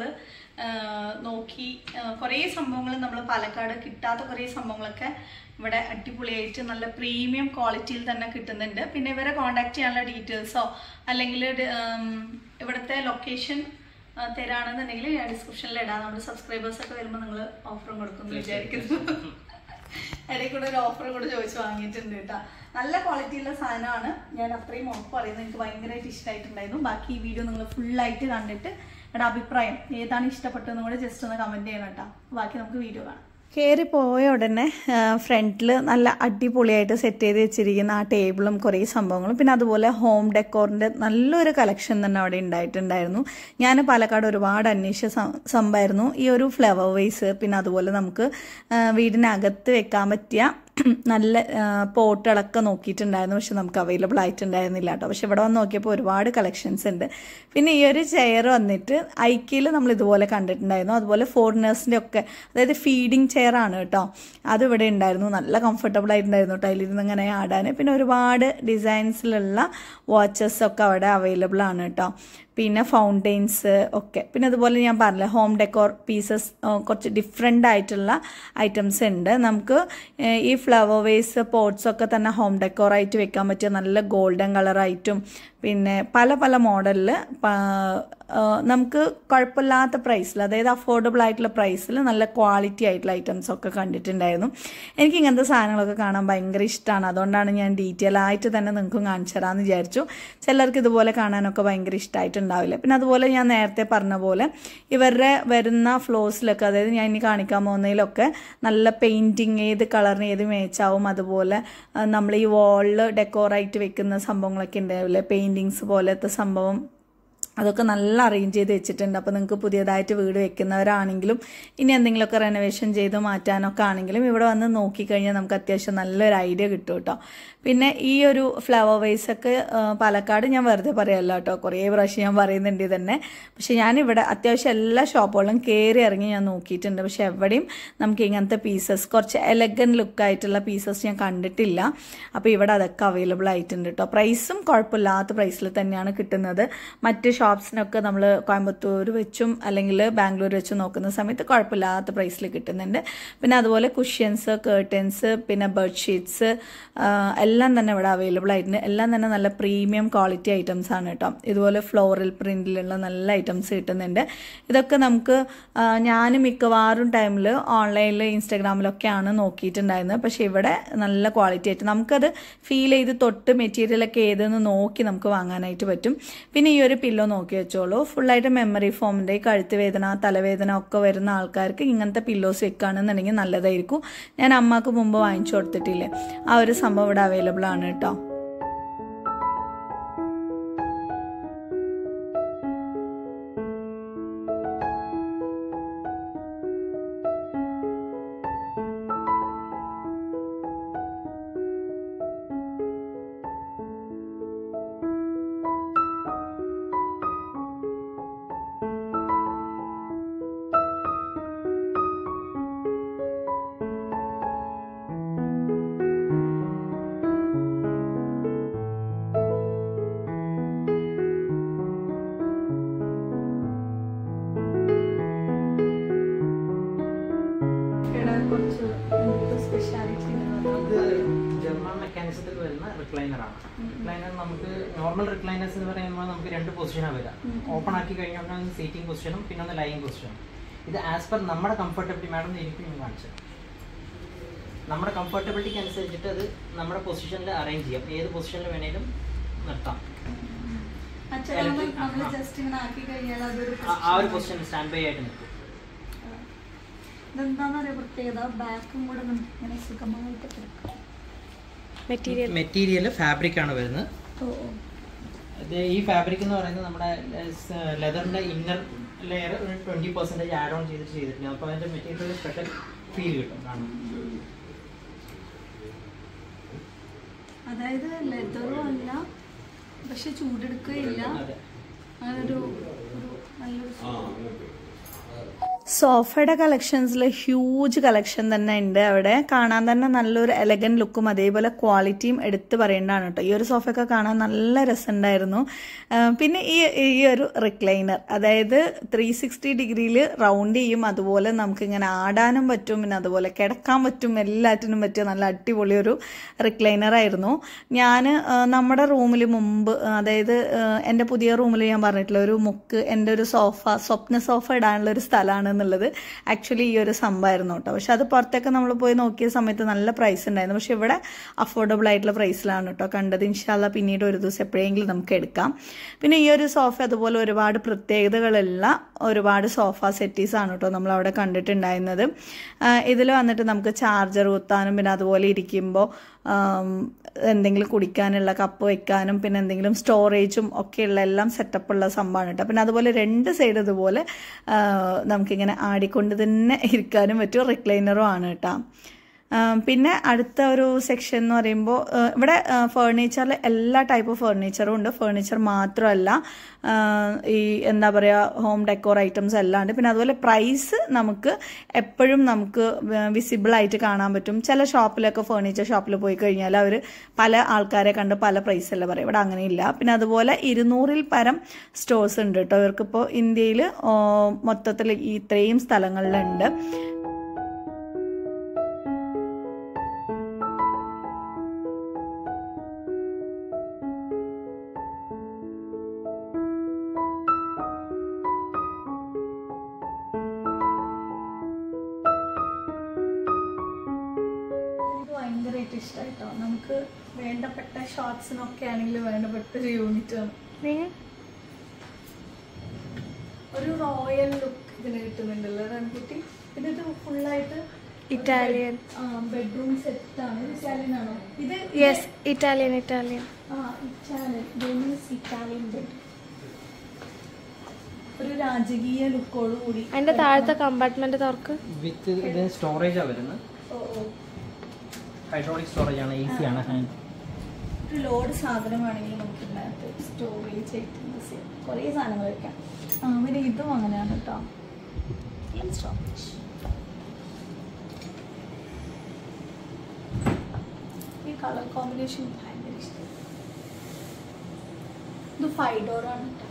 നോക്കി കുറേ സംഭവങ്ങൾ നമ്മൾ പാലക്കാട് കിട്ടാത്ത കുറേ സംഭവങ്ങളൊക്കെ ഇവിടെ അടിപൊളിയായിട്ട് നല്ല പ്രീമിയം ക്വാളിറ്റിയിൽ തന്നെ കിട്ടുന്നുണ്ട് പിന്നെ ഇവരെ കോണ്ടാക്ട് ചെയ്യാനുള്ള ഡീറ്റെയിൽസോ അല്ലെങ്കിൽ ഇവിടുത്തെ ലൊക്കേഷൻ ആ, തരാണെന്നുണ്ടെങ്കിൽ ഞാൻ ഡിസ്ക്രിപ്ഷനിൽ ഇടാം നമ്മുടെ സബ്സ്ക്രൈബേഴ്സ് ഒക്കെ വരുമ്പോൾ നിങ്ങൾ ഓഫറും കൊടുക്കുമെന്ന് വിചാരിക്കുന്നു ഇടയിൽ കൂടെ ഒരു ഓഫർ കൂടെ ചോദിച്ച് വാങ്ങിയിട്ടുണ്ട് കേട്ടോ നല്ല ക്വാളിറ്റിയുള്ള സാധനമാണ് ഞാൻ അത്രയും ഉറപ്പ് പറയുന്നത് എനിക്ക് ഭയങ്കരമായിട്ട് ഇഷ്ടമായിട്ടുണ്ടായിരുന്നു ബാക്കി ഈ വീഡിയോ നിങ്ങൾ ഫുള്ളായിട്ട് കണ്ടിട്ട് നിങ്ങളുടെ അഭിപ്രായം ഏതാണ് ഇഷ്ടപ്പെട്ടതെന്നും കൂടെ ജസ്റ്റ് ഒന്ന് കമൻറ്റ് ചെയ്യണം കേട്ടോ ബാക്കി നമുക്ക് വീഡിയോ കാണാം കയറി പോയ ഉടനെ ഫ്രണ്ടിൽ നല്ല അടിപൊളിയായിട്ട് സെറ്റ് ചെയ്ത് വെച്ചിരിക്കുന്ന ആ ടേബിളും കുറേ സംഭവങ്ങളും പിന്നെ അതുപോലെ ഹോം ഡെക്കോറിൻ്റെ നല്ലൊരു കളക്ഷൻ തന്നെ അവിടെ ഉണ്ടായിട്ടുണ്ടായിരുന്നു ഞാൻ പാലക്കാട് ഒരുപാട് അന്വേഷിച്ച സം- സംഭവമായിരുന്നു ഈ ഒരു ഫ്ലവർ വേസ് പിന്നെ അതുപോലെ നമുക്ക് ആ, വീടിനകത്ത് വെക്കാൻ പറ്റിയ നല്ല പോട്ടുകളൊക്കെ നോക്കിയിട്ടുണ്ടായിരുന്നു പക്ഷെ നമുക്ക് അവൈലബിൾ ആയിട്ടുണ്ടായിരുന്നില്ല കേട്ടോ പക്ഷെ ഇവിടെ വന്ന് നോക്കിയപ്പോൾ ഒരുപാട് കളക്ഷൻസ് ഉണ്ട് പിന്നെ ഈ ഒരു ചെയർ വന്നിട്ട് ഐക്കിയിൽ നമ്മൾ ഇതുപോലെ കണ്ടിട്ടുണ്ടായിരുന്നു അതുപോലെ ഫോറിനേഴ്സിൻ്റെ ഒക്കെ അതായത് ഫീഡിങ് ചെയർ ആണ് കേട്ടോ അത് ഇവിടെ ഉണ്ടായിരുന്നു നല്ല കംഫർട്ടബിൾ ആയിട്ടുണ്ടായിരുന്നു കേട്ടോ അതിലിരുന്ന് ഇങ്ങനെ ആടാൻ പിന്നെ ഒരുപാട് ഡിസൈൻസിലുള്ള വാച്ചസ് ഒക്കെ അവിടെ അവൈലബിൾ ആണ് കേട്ടോ പിന്നെ ഫൗണ്ടെയിൻസ് ഒക്കെ പിന്നെ അതുപോലെ ഞാൻ പറഞ്ഞില്ല ഹോം ഡെക്കോർ പീസസ് കുറച്ച് ഡിഫറെൻ്റ് ആയിട്ടുള്ള ഐറ്റംസ് ഉണ്ട് നമുക്ക് ഏഹ്, ഈ ഫ്ലവർ വേസ് പോട്ട്സ് ഒക്കെ തന്നെ ഹോം ഡെക്കോർ ആയിട്ട് വെക്കാൻ പറ്റിയ നല്ല ഗോൾഡൻ കളറായിട്ടും പിന്നെ പല പല മോഡലിൽ നമുക്ക് കുഴപ്പമില്ലാത്ത പ്രൈസിൽ അതായത് അഫോർഡബിൾ ആയിട്ടുള്ള പ്രൈസിൽ നല്ല ക്വാളിറ്റി ആയിട്ടുള്ള ഐറ്റംസ് ഒക്കെ കണ്ടിട്ടുണ്ടായിരുന്നു എനിക്ക് ഇങ്ങനത്തെ സാധനങ്ങളൊക്കെ കാണാൻ ഭയങ്കര ഇഷ്ടമാണ് അതുകൊണ്ടാണ് ഞാൻ ഡീറ്റെയിൽ ആയിട്ട് തന്നെ നിങ്ങൾക്കും കാണിച്ചു തരാമെന്ന് വിചാരിച്ചു ചിലർക്ക് ഇതുപോലെ കാണാനൊക്കെ ഭയങ്കര ഇഷ്ടമായിട്ടുണ്ടാവില്ല പിന്നെ അതുപോലെ ഞാൻ നേരത്തെ പറഞ്ഞ പോലെ ഇവരുടെ വരുന്ന ഫ്ലോസിലൊക്കെ അതായത് ഞാൻ ഇനി കാണിക്കാൻ പോകുന്നതിലൊക്കെ നല്ല പെയിൻറ്റിങ് ഏത് കളറിന് ഏത് മേച്ചാവും അതുപോലെ ആ, നമ്മൾ ഈ വാളിൽ ഡെക്കോറായിട്ട് വെക്കുന്ന സംഭവങ്ങളൊക്കെ ഉണ്ടാവില്ലേ പെയിൻറ്റിങ്സ് പോലത്തെ സംഭവം അതൊക്കെ നല്ല അറേഞ്ച് ചെയ്ത് വെച്ചിട്ടുണ്ട് അപ്പോൾ നിങ്ങൾക്ക് പുതിയതായിട്ട് വീട് വെക്കുന്നവരാണെങ്കിലും ഇനി എന്തെങ്കിലുമൊക്കെ റെനോവേഷൻ ചെയ്ത് മാറ്റാനൊക്കെ ആണെങ്കിലും ഇവിടെ വന്ന് നോക്കിക്കഴിഞ്ഞാൽ നമുക്ക് അത്യാവശ്യം നല്ലൊരു ഐഡിയ കിട്ടും കേട്ടോ പിന്നെ ഈ ഒരു ഫ്ലവർ വൈസ് ഒക്കെ ആ, പാലക്കാട് ഞാൻ വെറുതെ പറയല്ല കേട്ടോ കുറേ പ്രാവശ്യം ഞാൻ പറയുന്നുണ്ട് ഇത് തന്നെ പക്ഷെ ഞാനിവിടെ അത്യാവശ്യം എല്ലാ ഷോപ്പുകളിലും കയറി ഇറങ്ങി ഞാൻ നോക്കിയിട്ടുണ്ട് പക്ഷെ എവിടെയും നമുക്ക് ഇങ്ങനത്തെ പീസസ് കുറച്ച് എലഗൻ ലുക്കായിട്ടുള്ള പീസസ് ഞാൻ കണ്ടിട്ടില്ല അപ്പോൾ ഇവിടെ അതൊക്കെ അവൈലബിൾ ആയിട്ടുണ്ട് കേട്ടോ പ്രൈസും കുഴപ്പമില്ലാത്ത പ്രൈസിൽ തന്നെയാണ് കിട്ടുന്നത് മറ്റ് ഷോപ്സിനൊക്കെ നമ്മൾ കോയമ്പത്തൂർ വെച്ചും അല്ലെങ്കിൽ ബാംഗ്ലൂർ വെച്ചും നോക്കുന്ന സമയത്ത് കുഴപ്പമില്ലാത്ത പ്രൈസിൽ കിട്ടുന്നുണ്ട് പിന്നെ അതുപോലെ കുഷ്യൻസ് കേർട്ടൻസ് പിന്നെ ബെഡ്ഷീറ്റ്സ് എല്ലാം തന്നെ ഇവിടെ അവൈലബിൾ ആയിട്ടുണ്ട് എല്ലാം തന്നെ നല്ല പ്രീമിയം ക്വാളിറ്റി ഐറ്റംസ് ആണ് കേട്ടോ ഇതുപോലെ ഫ്ലോറൽ പ്രിന്റിലുള്ള നല്ല ഐറ്റംസ് കിട്ടുന്നുണ്ട് ഇതൊക്കെ നമുക്ക് ഞാൻ മിക്കവാറും ടൈമിൽ ഓൺലൈനിൽ ഇൻസ്റ്റാഗ്രാമിലൊക്കെയാണ് നോക്കിയിട്ടുണ്ടായിരുന്നത് പക്ഷെ ഇവിടെ നല്ല ക്വാളിറ്റി ആയിട്ട് നമുക്കത് ഫീൽ ചെയ്ത് തൊട്ട് മെറ്റീരിയലൊക്കെ ഏതെന്ന് നോക്കി നമുക്ക് വാങ്ങാനായിട്ട് പറ്റും പിന്നെ ഈ ഒരു പില്ലോ നോക്കി വെച്ചോളൂ ഫുള്ളായിട്ട് മെമ്മറി ഫോമിൻ്റെ കഴുത്ത് വേദന തലവേദന ഒക്കെ വരുന്ന ആൾക്കാർക്ക് ഇങ്ങനത്തെ പില്ലോസ് വെക്കുകയാണെന്നുണ്ടെങ്കിൽ നല്ലതായിരിക്കും ഞാൻ അമ്മക്ക് മുമ്പ് വാങ്ങിച്ചു കൊടുത്തിട്ടില്ലേ ആ ഒരു സംഭവം ഇവിടെ അവൈലബിൾ ആണ് കേട്ടോ കുറച്ച് സ്പെഷ്യാലിറ്റി ഇത് ജർമ്മൻ മെക്കാനിസത്തിൽ വരുന്ന റിക്ലൈനർ ആണ് റിക്ലൈനർ നമുക്ക് നോർമൽ റിക്ലൈനേഴ്സ് എന്ന് പറയുമ്പോൾ നമുക്ക് രണ്ട് പൊസിഷനാണ് വരിക ഓപ്പൺ ആക്കി കഴിഞ്ഞാൽ ഒന്ന് സീറ്റിംഗ് പൊസിഷനും പിന്നെ ഒന്ന് ലൈങ് പൊസിഷനും ഇത് ആസ് പെർ നമ്മുടെ കംഫർട്ടബിലിറ്റി മാഡം എനിക്ക് ഞാൻ കാണിച്ചത് നമ്മുടെ കംഫർട്ടബിലിറ്റിക്ക് അനുസരിച്ചിട്ട് അത് നമ്മുടെ പൊസിഷനിൽ അറേഞ്ച് ചെയ്യാം ഏത് പൊസിഷനിൽ വേണേലും നിർത്താം അച്ഛനാകുമ്പോൾ നമ്മൾ ജസ്റ്റ് ഇങ്ങനെ ആക്കി കഴിഞ്ഞാൽ അതൊരു ആ- ആ ഒരു പൊസിഷനിൽ സ്റ്റാൻഡ് ബൈ ആയിട്ട് നിൽക്കും ഇതെന്താന്ന് പറയാ പ്രത്യേകത ബാക്കും കൂടെ നമുക്ക് ഇങ്ങനെ സുഖമായിട്ട് കിടക്കാം മെറ്റീരിയൽ മെറ്റീരിയൽ ഫാബ്രിക് ആണ് വരുന്നത് ഓ ഓ ഇത് ഈ ഫാബ്രിക് എന്ന് പറയുന്നത് നമ്മുടെ ലെതറിന്റെ ഇന്നർ ലെയർ ഒരു ട്വന്റി പെർസെന്റേജ് ആഡ് ഓൺ ചെയ്തിട്ട് ചെയ്തിട്ടുണ്ട് അപ്പോൾ അതിന്റെ മെറ്റീരിയൽ സ്പെഷ്യൽ ഫീൽ കിട്ടും കാണും അതായത് ലെതറും അല്ല പക്ഷെ ചൂടെടുക്കുകയില്ല അതെ അങ്ങനൊരു ഒരു നല്ലൊരു സോഫയുടെ കളക്ഷൻസിൽ ഹ്യൂജ് കളക്ഷൻ തന്നെ ഉണ്ട് അവിടെ കാണാൻ തന്നെ നല്ലൊരു എലഗൻ ലുക്കും അതേപോലെ ക്വാളിറ്റിയും എടുത്ത് പറയേണ്ടതാണ് കേട്ടോ ഈ ഒരു സോഫയൊക്കെ കാണാൻ നല്ല രസമുണ്ടായിരുന്നു ആ, പിന്നെ ഈ ഈ ഒരു റിക്ലൈനർ അതായത് ത്രീ സിക്സ്റ്റി ഡിഗ്രിയിൽ റൗണ്ട് ചെയ്യും അതുപോലെ നമുക്ക് ഇങ്ങനെ ആടാനും പറ്റും പിന്നെ അതുപോലെ കിടക്കാൻ പറ്റും എല്ലാറ്റിനും പറ്റിയ നല്ല അടിപൊളി ഒരു റിക്ലൈനർ ആയിരുന്നു ഞാൻ നമ്മുടെ റൂമിൽ മുമ്പ് അതായത് ആ, എൻ്റെ പുതിയ റൂമിൽ ഞാൻ പറഞ്ഞിട്ടില്ല ഒരു മുക്ക് എൻ്റെ ഒരു സോഫ സ്വപ്ന സോഫ ഇടാനുള്ള ഒരു സ്ഥലമാണ് എന്നുള്ളത് ആക്ച്വലി ഈ ഒരു സംഭവമായിരുന്നു കേട്ടോ പക്ഷെ അത് പുറത്തൊക്കെ നമ്മൾ പോയി നോക്കിയ സമയത്ത് നല്ല പ്രൈസ് ഉണ്ടായിരുന്നു പക്ഷെ ഇവിടെ അഫോർഡബിൾ ആയിട്ടുള്ള പ്രൈസിലാണ് കേട്ടോ കണ്ടത് ഇൻഷാല്ല പിന്നീട് ഒരു ദിവസം എപ്പോഴെങ്കിലും നമുക്ക് എടുക്കാം പിന്നെ ഈ ഒരു സോഫ അതുപോലെ ഒരുപാട് പ്രത്യേകതകളുള്ള ഒരുപാട് സോഫ സെറ്റീസ് ആണ് കേട്ടോ നമ്മൾ അവിടെ കണ്ടിട്ടുണ്ടായിരുന്നത് ഇതിൽ വന്നിട്ട് നമുക്ക് ചാർജർ കുത്താനും പിന്നെ അതുപോലെ ഇരിക്കുമ്പോൾ എന്തെങ്കിലും കുടിക്കാനുള്ള കപ്പ് വെക്കാനും പിന്നെ എന്തെങ്കിലും സ്റ്റോറേജും ഒക്കെയുള്ള എല്ലാം സെറ്റപ്പുള്ള സംഭവമാണ് കേട്ടോ പിന്നെ അതുപോലെ രണ്ട് സൈഡ് ഇതുപോലെ ആ, നമുക്കിങ്ങനെ ആടിക്കൊണ്ട് തന്നെ ഇരിക്കാനും പറ്റും റിക്ലൈനറും ആണ് കേട്ടോ ആ, പിന്നെ അടുത്ത ഒരു സെക്ഷൻ എന്ന് പറയുമ്പോൾ ആ, ഇവിടെ ഫേർണിച്ചറിൽ എല്ലാ ടൈപ്പ് ഫേർണിച്ചറും ഉണ്ട് ഫേർണിച്ചർ മാത്രമല്ല ആ, ഈ എന്താ പറയുക ഹോം ഡെക്കോർ ഐറ്റംസ് എല്ലാം ഉണ്ട് പിന്നെ അതുപോലെ പ്രൈസ് നമുക്ക് എപ്പോഴും നമുക്ക് വിസിബിൾ ആയിട്ട് കാണാൻ പറ്റും ചില ഷോപ്പിലൊക്കെ ഫേർണിച്ചർ ഷോപ്പിൽ പോയി കഴിഞ്ഞാൽ അവർ പല ആൾക്കാരെ കണ്ട് പല പ്രൈസ് അല്ല പറയും ഇവിടെ അങ്ങനെയില്ല പിന്നെ അതുപോലെ ഇരുന്നൂറിൽ പരം സ്റ്റോഴ്സ് ഉണ്ട് കേട്ടോ ഇവർക്കിപ്പോൾ ഇന്ത്യയിൽ മൊത്തത്തിൽ ഇത്രയും സ്ഥലങ്ങളിലുണ്ട് എനിക്ക് ഭയങ്കരമായിട്ട് ഇഷ്ടമായിട്ടോ നമുക്ക് വേണ്ടപ്പെട്ട ഷോർട്സിനൊക്കെ ആണെങ്കിൽ വേണ്ടപ്പെട്ട ഒരു യൂണിറ്റ് ആണ് ഒരു റോയൽ ലുക്ക് ഇതിന് കിട്ടുന്നുണ്ടല്ലോ റൺകുട്ടി പിന്നെ ഇത് ഫുള്ളായിട്ട് ഇറ്റാലിയൻ ബെഡ്റൂം സെറ്റ് ആണ് ഇറ്റാലിയൻ ആണോ ഇത് യെസ് ഇറ്റാലിയൻ ഇറ്റാലിയൻ ആ ഇറ്റാലിയൻ ഡെമീസ് ഇറ്റാലിയൻ ബെഡ് ഒരു രാജകീയ ലുക്കോട് കൂടി അതിന്റെ താഴത്തെ കമ്പാർട്ട്മെന്റ് തുറക്ക് വിത്ത് ഇത് സ്റ്റോറേജാണ് വരുന്നത് ഓ ഓ ഹൈഡ്രോളിക് സ്റ്റോറേജ് ആണ് ഈസി ആണ് ഹാൻഡ് ഒരു ലോഡ് സാധനമാണെങ്കിൽ നമുക്ക് ഇതിനകത്ത് സ്റ്റോറേജ് ആയിട്ട് യൂസ് ചെയ്യാം കുറേ സാധനങ്ങൾ വെക്കാം ആ പിന്നെ ഇതും അങ്ങനെയാണ് കേട്ടോ സ്റ്റോറേജ് ഈ കളർ കോമ്പിനേഷൻ ഭയങ്കര ഇഷ്ടം ഇത് ഫൈവ് ഡോറാണ് കേട്ടോ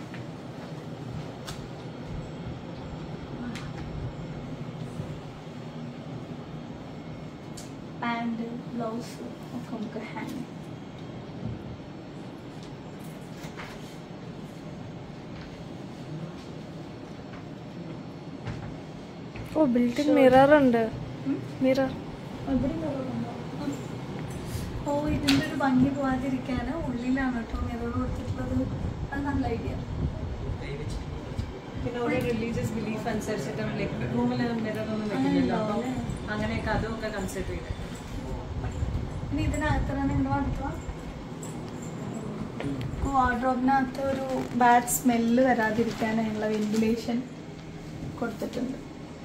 പാൻറ് ബ്ലൗസ് ഒക്കെ നമുക്ക് ഹാങ് ഓ ബിൽറ്റ് മിറർ ഉണ്ട് മിറർ ഇവിടെ മിററുണ്ടോ? ആ. ഓ ഇതിന്റെ ഒരു ഭംഗി പോവാതിരിക്കാൻ ഉള്ളിലാണ് കേട്ടോ മിറർ കൊടുത്തിട്ടുള്ളത് അത് നല്ല ഐഡിയ പിന്നെ ഓരോ റിലീജിയസ് ബിലീഫ് അനുസരിച്ചിട്ട് ലൈക്ക് റൂമിൽ മിറർ ഒന്നും വെക്കില്ലല്ലോ അപ്പം അങ്ങനെയൊക്കെ അതുമൊക്കെ കൺസിഡർ ചെയ്ത് പിന്നെ ഇതിനകത്താണ് നിങ്ങൾ അടുത്ത വാർഡ്രോബിനകത്ത് ഒരു ബാഡ് സ്മെല്ല് വരാതിരിക്കാനുള്ള വെന്റിലേഷൻ കൊടുത്തിട്ടുണ്ട്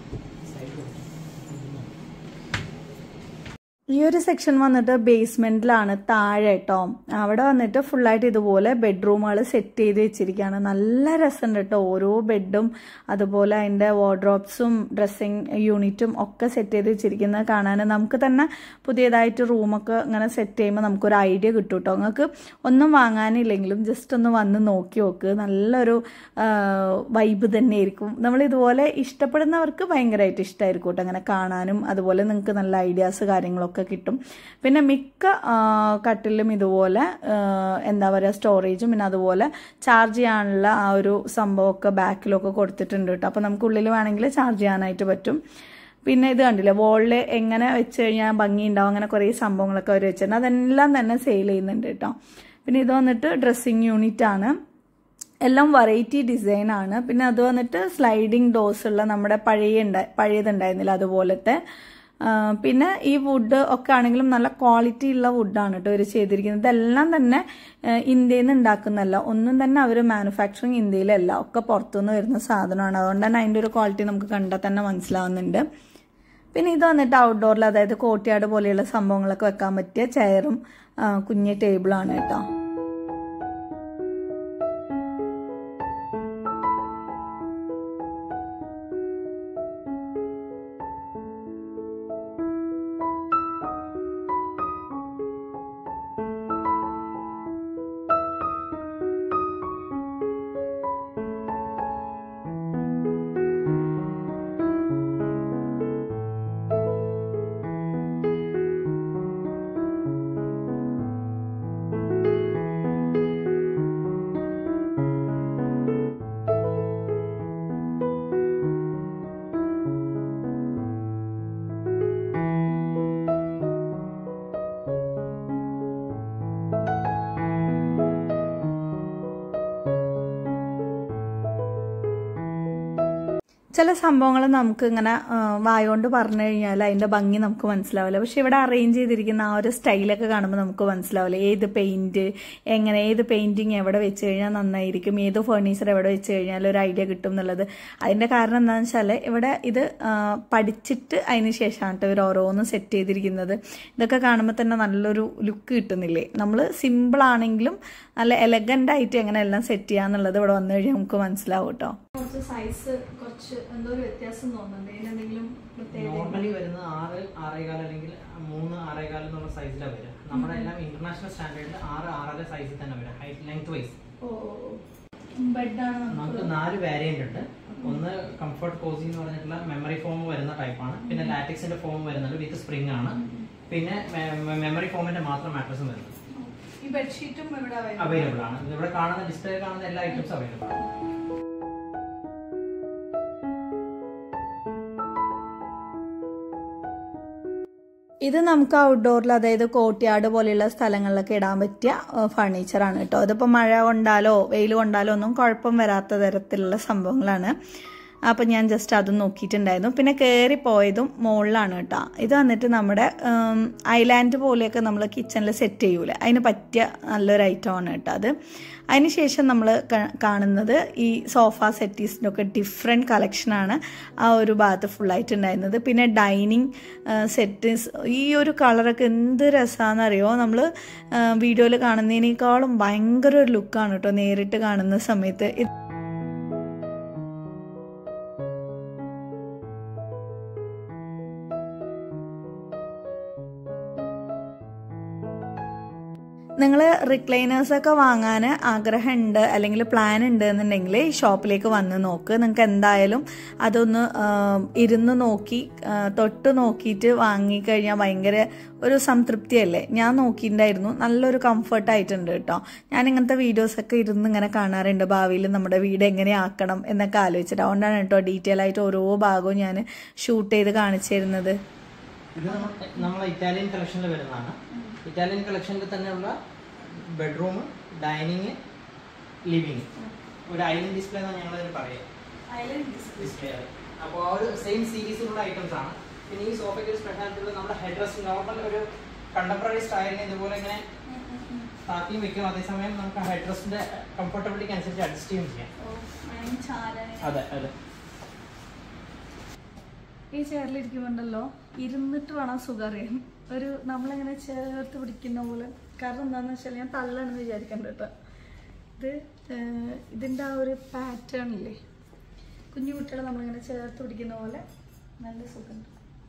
ഈ ഒരു സെക്ഷൻ വന്നിട്ട് ബേസ്മെന്റിലാണ് താഴെ കേട്ടോ അവിടെ വന്നിട്ട് ഫുള്ളായിട്ട് ഇതുപോലെ ബെഡ്റൂമുകൾ സെറ്റ് ചെയ്ത് വെച്ചിരിക്കുകയാണ് നല്ല രസമുണ്ട് കേട്ടോ ഓരോ ബെഡും അതുപോലെ അതിൻ്റെ വാർഡ്രോബ്സും ഡ്രസ്സിങ് യൂണിറ്റും ഒക്കെ സെറ്റ് ചെയ്ത് വെച്ചിരിക്കുന്നത് കാണാൻ നമുക്ക് തന്നെ പുതിയതായിട്ട് റൂമൊക്കെ ഇങ്ങനെ സെറ്റ് ചെയ്യുമ്പോൾ നമുക്കൊരു ഐഡിയ കിട്ടും കേട്ടോ നിങ്ങൾക്ക് ഒന്നും വാങ്ങാനില്ലെങ്കിലും ജസ്റ്റ് ഒന്ന് വന്ന് നോക്കി നോക്ക് നല്ലൊരു വൈബ് തന്നെയായിരിക്കും നമ്മൾ ഇതുപോലെ ഇഷ്ടപ്പെടുന്നവർക്ക് ഭയങ്കരമായിട്ട് ഇഷ്ടമായിരിക്കും കേട്ടോ അങ്ങനെ കാണാനും അതുപോലെ നിങ്ങൾക്ക് നല്ല ഐഡിയാസ് കാര്യങ്ങളൊക്കെ കിട്ടും പിന്നെ മിക്ക ആ, കട്ടിലും ഇതുപോലെ ആ, എന്താ പറയുക സ്റ്റോറേജും പിന്നെ അതുപോലെ ചാർജ് ചെയ്യാനുള്ള ആ ഒരു സംഭവമൊക്കെ ബാക്കിലൊക്കെ കൊടുത്തിട്ടുണ്ട് കേട്ടോ അപ്പോൾ നമുക്ക് ഉള്ളിൽ വേണമെങ്കിൽ ചാർജ് ചെയ്യാനായിട്ട് പറ്റും പിന്നെ ഇത് കണ്ടില്ലേ വോളിൽ എങ്ങനെ വെച്ച് കഴിഞ്ഞാൽ ഭംഗി ഉണ്ടാവും അങ്ങനെ കുറേ സംഭവങ്ങളൊക്കെ അവർ വെച്ചിട്ടുണ്ട് അതെല്ലാം തന്നെ സെയിൽ ചെയ്യുന്നുണ്ട് കേട്ടോ പിന്നെ ഇത് വന്നിട്ട് ഡ്രസ്സിങ് യൂണിറ്റ് ആണ് എല്ലാം വെറൈറ്റി ഡിസൈൻ ആണ് പിന്നെ അത് വന്നിട്ട് സ്ലൈഡിങ് ഡോസ് ഉള്ള നമ്മുടെ പഴയ ഉണ്ട പഴയതുണ്ടായിരുന്നില്ല അതുപോലത്തെ ആ, പിന്നെ ഈ വുഡ് ഒക്കെ ആണെങ്കിലും നല്ല ക്വാളിറ്റി ഉള്ള വുഡാണ് കേട്ടോ ഇവർ ചെയ്തിരിക്കുന്നത് ഇതെല്ലാം തന്നെ ആ, ഇന്ത്യയിൽ നിന്ന് ഉണ്ടാക്കുന്നതല്ല ഒന്നും തന്നെ അവർ മാനുഫാക്ചറിങ് ഇന്ത്യയിലല്ല ഒക്കെ പുറത്തുനിന്ന് വരുന്ന സാധനമാണ് അതുകൊണ്ട് തന്നെ അതിൻ്റെ ഒരു ക്വാളിറ്റി നമുക്ക് കണ്ടാൽ തന്നെ മനസ്സിലാവുന്നുണ്ട് പിന്നെ ഇത് വന്നിട്ട് ഔട്ട്ഡോറിൽ അതായത് കോട്ടിയാട് പോലെയുള്ള സംഭവങ്ങളൊക്കെ വെക്കാൻ പറ്റിയ ചെയറും ആ, കുഞ്ഞ് ടേബിളാണ് കേട്ടോ ചില സംഭവങ്ങൾ നമുക്ക് ഇങ്ങനെ വായോണ്ട് പറഞ്ഞു കഴിഞ്ഞാൽ അതിന്റെ ഭംഗി നമുക്ക് മനസ്സിലാവില്ല പക്ഷെ ഇവിടെ അറേഞ്ച് ചെയ്തിരിക്കുന്ന ആ ഒരു സ്റ്റൈലൊക്കെ കാണുമ്പോൾ നമുക്ക് മനസ്സിലാവില്ല ഏത് പെയിന്റ് എങ്ങനെ ഏത് പെയിന്റിങ് എവിടെ വെച്ച് കഴിഞ്ഞാൽ നന്നായിരിക്കും ഏത് ഫർണിച്ചർ എവിടെ വെച്ച് കഴിഞ്ഞാൽ ഒരു ഐഡിയ കിട്ടും എന്നുള്ളത് അതിന്റെ കാരണം എന്താണെന്ന് വെച്ചാൽ ഇവിടെ ഇത് ആ, പഠിച്ചിട്ട് അതിന് ശേഷമാണ് കേട്ടോ ഇവർ ഓരോന്നും സെറ്റ് ചെയ്തിരിക്കുന്നത് ഇതൊക്കെ കാണുമ്പോൾ തന്നെ നല്ലൊരു ലുക്ക് കിട്ടുന്നില്ലേ നമ്മൾ സിമ്പിൾ ആണെങ്കിലും നല്ല എലഗന്റ് ആയിട്ട് എങ്ങനെ എല്ലാം സെറ്റ് ചെയ്യാന്നുള്ളത് ഇവിടെ വന്നു കഴിഞ്ഞാൽ നമുക്ക് മനസ്സിലാവും കേട്ടോ കുറച്ച് സൈസ് കുറച്ച് എന്തോ ഒരു വ്യത്യാസം തോന്നുന്നുണ്ട് ഇതിനെന്തെങ്കിലും നോർമലി വരുന്നത് ആറ് ആറേകാൽ അല്ലെങ്കിൽ മൂന്ന് ആറേകാൽ എന്നുള്ള സൈസിലാണ് വരിക നമ്മുടെ എല്ലാം ഇന്റർനാഷണൽ സ്റ്റാൻഡേർഡിൽ ആറ് ആറര സൈസിൽ തന്നെ വരിക ഹൈറ്റ് ലെങ്ത് വൈസ് ബെഡാണ് നമുക്ക് നാല് വേരിയന്റ് ഉണ്ട് ഒന്ന് കംഫർട്ട് കോസി എന്ന് പറഞ്ഞിട്ടുള്ള മെമ്മറി ഫോം വരുന്ന ടൈപ്പാണ് പിന്നെ ലാറ്റിക്സിന്റെ ഫോം വരുന്നുണ്ട് വിത്ത് സ്പ്രിംഗ് ആണ് പിന്നെ മെമ്മറി ഫോമിന്റെ മാത്രം മാട്രസും വരുന്നത് ഈ ബെഡ്ഷീറ്റും ഇവിടെ അവൈലബിൾ ആണ് ഇവിടെ കാണുന്ന ഡിസ്പ്ലേ കാണുന്ന എല്ലാ ഐറ്റംസും അവൈലബിൾ ആണ് ഇത് നമുക്ക് ഔട്ട്ഡോറിൽ അതായത് കോട്ടിയാട് പോലെയുള്ള സ്ഥലങ്ങളിലൊക്കെ ഇടാൻ പറ്റിയ ഫർണിച്ചറാണ് കേട്ടോ ഇതിപ്പോൾ മഴ കൊണ്ടാലോ വെയിൽ കൊണ്ടാലോ ഒന്നും കുഴപ്പം വരാത്ത തരത്തിലുള്ള സംഭവങ്ങളാണ് അപ്പം ഞാൻ ജസ്റ്റ് അതും നോക്കിയിട്ടുണ്ടായിരുന്നു പിന്നെ കയറി പോയതും മുകളിലാണ് കേട്ടോ ഇത് വന്നിട്ട് നമ്മുടെ ഉം, ഐലാൻഡ് പോലെയൊക്കെ നമ്മൾ കിച്ചണിൽ സെറ്റ് ചെയ്യൂലേ അതിന് പറ്റിയ നല്ലൊരു ഐറ്റമാണ് കേട്ടോ അത് അതിനുശേഷം നമ്മൾ കാണുന്നത് ഈ സോഫ സെറ്റീസിൻ്റെ ഒക്കെ ഡിഫറെൻറ്റ് കളക്ഷനാണ് ആ ഒരു ഭാഗത്ത് ഫുള്ളായിട്ടുണ്ടായിരുന്നത് പിന്നെ ഡൈനിങ് സെറ്റീസ് ഈ ഒരു കളറൊക്കെ എന്ത് രസമാണെന്നറിയോ നമ്മൾ വീഡിയോയിൽ കാണുന്നതിനേക്കാളും ഭയങ്കര ഒരു ലുക്കാണ് കേട്ടോ നേരിട്ട് കാണുന്ന സമയത്ത് ഇത് നിങ്ങൾ റിക്ലൈനേഴ്സൊക്കെ വാങ്ങാൻ ആഗ്രഹമുണ്ട് അല്ലെങ്കിൽ പ്ലാൻ ഉണ്ട് എന്നുണ്ടെങ്കിൽ ഈ ഷോപ്പിലേക്ക് വന്ന് നോക്ക് നിങ്ങൾക്ക് എന്തായാലും അതൊന്ന് ആ, ഇരുന്ന് നോക്കി ആ, തൊട്ട് നോക്കിയിട്ട് വാങ്ങിക്കഴിഞ്ഞാൽ ഭയങ്കര ഒരു സംതൃപ്തിയല്ലേ ഞാൻ നോക്കിയിട്ടുണ്ടായിരുന്നു നല്ലൊരു കംഫർട്ട് ആയിട്ടുണ്ട് കേട്ടോ ഞാൻ ഇങ്ങനത്തെ വീഡിയോസൊക്കെ ഇരുന്ന് ഇങ്ങനെ കാണാറുണ്ട് ഭാവിയിൽ നമ്മുടെ വീട് എങ്ങനെ ആക്കണം എന്നൊക്കെ ആലോചിച്ചിട്ട് അതുകൊണ്ടാണ് കേട്ടോ ഡീറ്റെയിൽ ആയിട്ട് ഓരോ ഭാഗവും ഞാൻ ഷൂട്ട് ചെയ്ത് കാണിച്ചു തരുന്നത് ഇത് നമ്മൾ നമ്മളെ ഇറ്റാലിയൻ കളക്ഷനിൽ വരുന്നതാണ് ഇറ്റാലിയൻ കളക്ഷനിൽ തന്നെയുള്ള ബെഡ്റൂം ഡൈനിങ് ലിവിങ് ഒരു ഐലൻഡ് ഡിസ്പ്ലേ എന്നാണ് ഞങ്ങൾ അതിന് പറയുക ഡിസ്പ്ലേ അപ്പോൾ ആ ഒരു സെയിം സീരീസിലുള്ള ഐറ്റംസ് ആണ് പിന്നെ ഈ സോഫയ്ക്ക് ഒരു സ്പെഷ്യാലിറ്റി ഉള്ളത് നമ്മുടെ ഹെഡ് റെസ്റ്റ് നോർമൽ ഒരു കണ്ടംപററി സ്റ്റൈലിന് ഇതുപോലെ ഇങ്ങനെ താത്തിയും വെക്കും അതേസമയം നമുക്ക് ഹെഡ് റെസ്റ്റിന്റെ കംഫർട്ടബിലിറ്റിക്ക് അനുസരിച്ച് അഡ്ജസ്റ്റ് ചെയ്യുകയും ചെയ്യാം അതെ അതെ ഈ ചെയറിലിരിക്കുമ്പോണ്ടല്ലോ ഇരുന്നിട്ട് വേണം സുഖം അറിയാൻ ഒരു നമ്മളിങ്ങനെ ചേർത്ത് പിടിക്കുന്ന പോലെ കാരണം എന്താണെന്ന് വെച്ചാൽ ഞാൻ തള്ളാണെന്ന് വിചാരിക്കണ്ട കേട്ടോ ഇത് ഏഹ്, ഇതിൻ്റെ ആ ഒരു പാറ്റേൺ ഇല്ലേ കുഞ്ഞു കുട്ടികളെ നമ്മളിങ്ങനെ ചേർത്ത് പിടിക്കുന്ന പോലെ നല്ല സുഖമുണ്ട്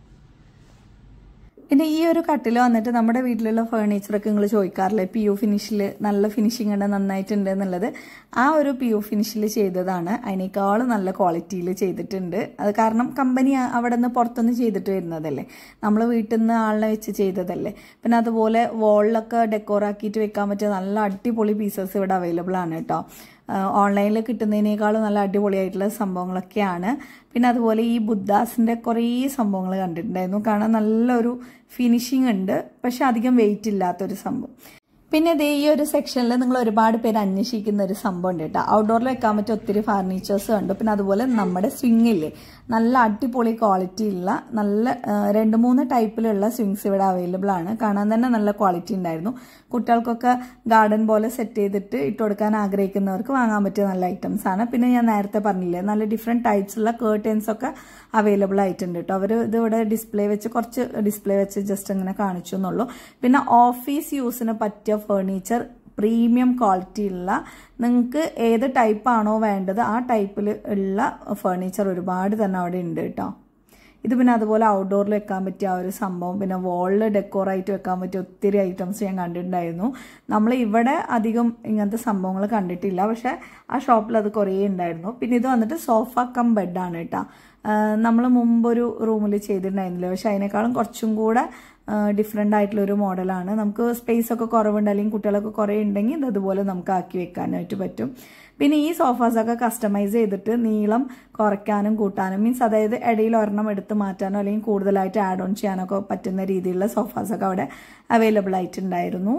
പിന്നെ ഈ ഒരു കട്ടിൽ വന്നിട്ട് നമ്മുടെ വീട്ടിലുള്ള ഫേർണിച്ചറൊക്കെ നിങ്ങൾ ചോദിക്കാറില്ലേ പി യു ഫിനിഷിൽ നല്ല ഫിനിഷിംഗ് ഉണ്ട് നന്നായിട്ടുണ്ട് എന്നുള്ളത് ആ ഒരു പി യു ഫിനിഷിൽ ചെയ്തതാണ് അതിനേക്കാളും നല്ല ക്വാളിറ്റിയിൽ ചെയ്തിട്ടുണ്ട് അത് കാരണം കമ്പനി അവിടെ നിന്ന് പുറത്തുനിന്ന് ചെയ്തിട്ട് വരുന്നതല്ലേ നമ്മൾ വീട്ടിൽ നിന്ന് ആളിനെ വെച്ച് ചെയ്തതല്ലേ പിന്നെ അതുപോലെ വോളിലൊക്കെ ഡെക്കോർ ആക്കിയിട്ട് വെക്കാൻ പറ്റിയ നല്ല അടിപൊളി പീസസ് ഇവിടെ അവൈലബിൾ ആണ് കേട്ടോ ഓൺലൈനിൽ കിട്ടുന്നതിനേക്കാളും നല്ല അടിപൊളിയായിട്ടുള്ള സംഭവങ്ങളൊക്കെയാണ് പിന്നെ അതുപോലെ ഈ ബുദ്ധാസിൻ്റെ കുറേ സംഭവങ്ങൾ കണ്ടിട്ടുണ്ടായിരുന്നു കാണാൻ നല്ലൊരു ഫിനിഷിംഗ് ഉണ്ട് പക്ഷെ അധികം വെയിറ്റ് ഇല്ലാത്തൊരു സംഭവം പിന്നെ ദേ ഈ ഒരു സെക്ഷനിൽ നിങ്ങൾ ഒരുപാട് പേര് അന്വേഷിക്കുന്ന ഒരു സംഭവം ഉണ്ട് കേട്ടോ ഔട്ട്ഡോറിൽ വെക്കാൻ പറ്റിയ ഒത്തിരി ഫർണിച്ചേഴ്സ് ഉണ്ട് പിന്നെ അതുപോലെ നമ്മുടെ സ്വിങ്ങില്ലേ നല്ല അടിപൊളി ക്വാളിറ്റി ഉള്ള നല്ല ആ, രണ്ട് മൂന്ന് ടൈപ്പിലുള്ള സ്വിങ്സ് ഇവിടെ അവൈലബിൾ ആണ് കാണാൻ തന്നെ നല്ല ക്വാളിറ്റി ഉണ്ടായിരുന്നു കുട്ടികൾക്കൊക്കെ ഗാർഡൻ പോലെ സെറ്റ് ചെയ്തിട്ട് ഇട്ട് കൊടുക്കാൻ ആഗ്രഹിക്കുന്നവർക്ക് വാങ്ങാൻ പറ്റിയ നല്ല ഐറ്റംസ് ആണ് പിന്നെ ഞാൻ നേരത്തെ പറഞ്ഞില്ലേ നല്ല ഡിഫറെൻറ്റ് ടൈപ്സ് ഉള്ള കേർട്ടൻസ് ഒക്കെ അവൈലബിൾ ആയിട്ടുണ്ട് കേട്ടോ അവർ ഇത് ഇവിടെ ഡിസ്പ്ലേ വെച്ച് കുറച്ച് ഡിസ്പ്ലേ വെച്ച് ജസ്റ്റ് ഇങ്ങനെ കാണിച്ചു എന്നുള്ളൂ പിന്നെ ഓഫീസ് യൂസിന് പറ്റിയ ഫേർണിച്ചർ പ്രീമിയം ക്വാളിറ്റി ഉള്ള നിങ്ങൾക്ക് ഏത് ടൈപ്പാണോ വേണ്ടത് ആ ടൈപ്പിൽ ഉള്ള ഫേർണിച്ചർ ഒരുപാട് തന്നെ അവിടെ ഉണ്ട് കേട്ടോ ഇത് പിന്നെ അതുപോലെ ഔട്ട്ഡോറിൽ വെക്കാൻ പറ്റിയ ആ ഒരു സംഭവം പിന്നെ വാളിൽ ഡെക്കോറായിട്ട് വെക്കാൻ പറ്റിയ ഒത്തിരി ഐറ്റംസ് ഞാൻ കണ്ടിട്ടുണ്ടായിരുന്നു നമ്മൾ ഇവിടെ അധികം ഇങ്ങനത്തെ സംഭവങ്ങൾ കണ്ടിട്ടില്ല പക്ഷെ ആ ഷോപ്പിൽ അത് കുറേ ഉണ്ടായിരുന്നു പിന്നെ ഇത് വന്നിട്ട് സോഫ കം ബെഡാണ് കേട്ടോ നമ്മൾ മുമ്പൊരു റൂമിൽ ചെയ്തിട്ടുണ്ടായിരുന്നില്ല പക്ഷെ അതിനേക്കാളും കുറച്ചും കൂടെ ഡിഫറെൻ്റ് ആയിട്ടുള്ള ഒരു മോഡലാണ് നമുക്ക് സ്പേസ് ഒക്കെ കുറവുണ്ട് അല്ലെങ്കിൽ കുട്ടികളൊക്കെ കുറേ ഉണ്ടെങ്കിൽ ഇത് അതുപോലെ നമുക്ക് ആക്കി വെക്കാനായിട്ട് പറ്റും പിന്നെ ഈ സോഫാസൊക്കെ കസ്റ്റമൈസ് ചെയ്തിട്ട് നീളം കുറയ്ക്കാനും കൂട്ടാനും മീൻസ് അതായത് ഇടയിൽ ഒരെണ്ണം എടുത്ത് മാറ്റാനോ അല്ലെങ്കിൽ കൂടുതലായിട്ട് ആഡ് ഓൺ ചെയ്യാനൊക്കെ പറ്റുന്ന രീതിയിലുള്ള സോഫാസൊക്കെ അവിടെ അവൈലബിൾ ആയിട്ടുണ്ടായിരുന്നു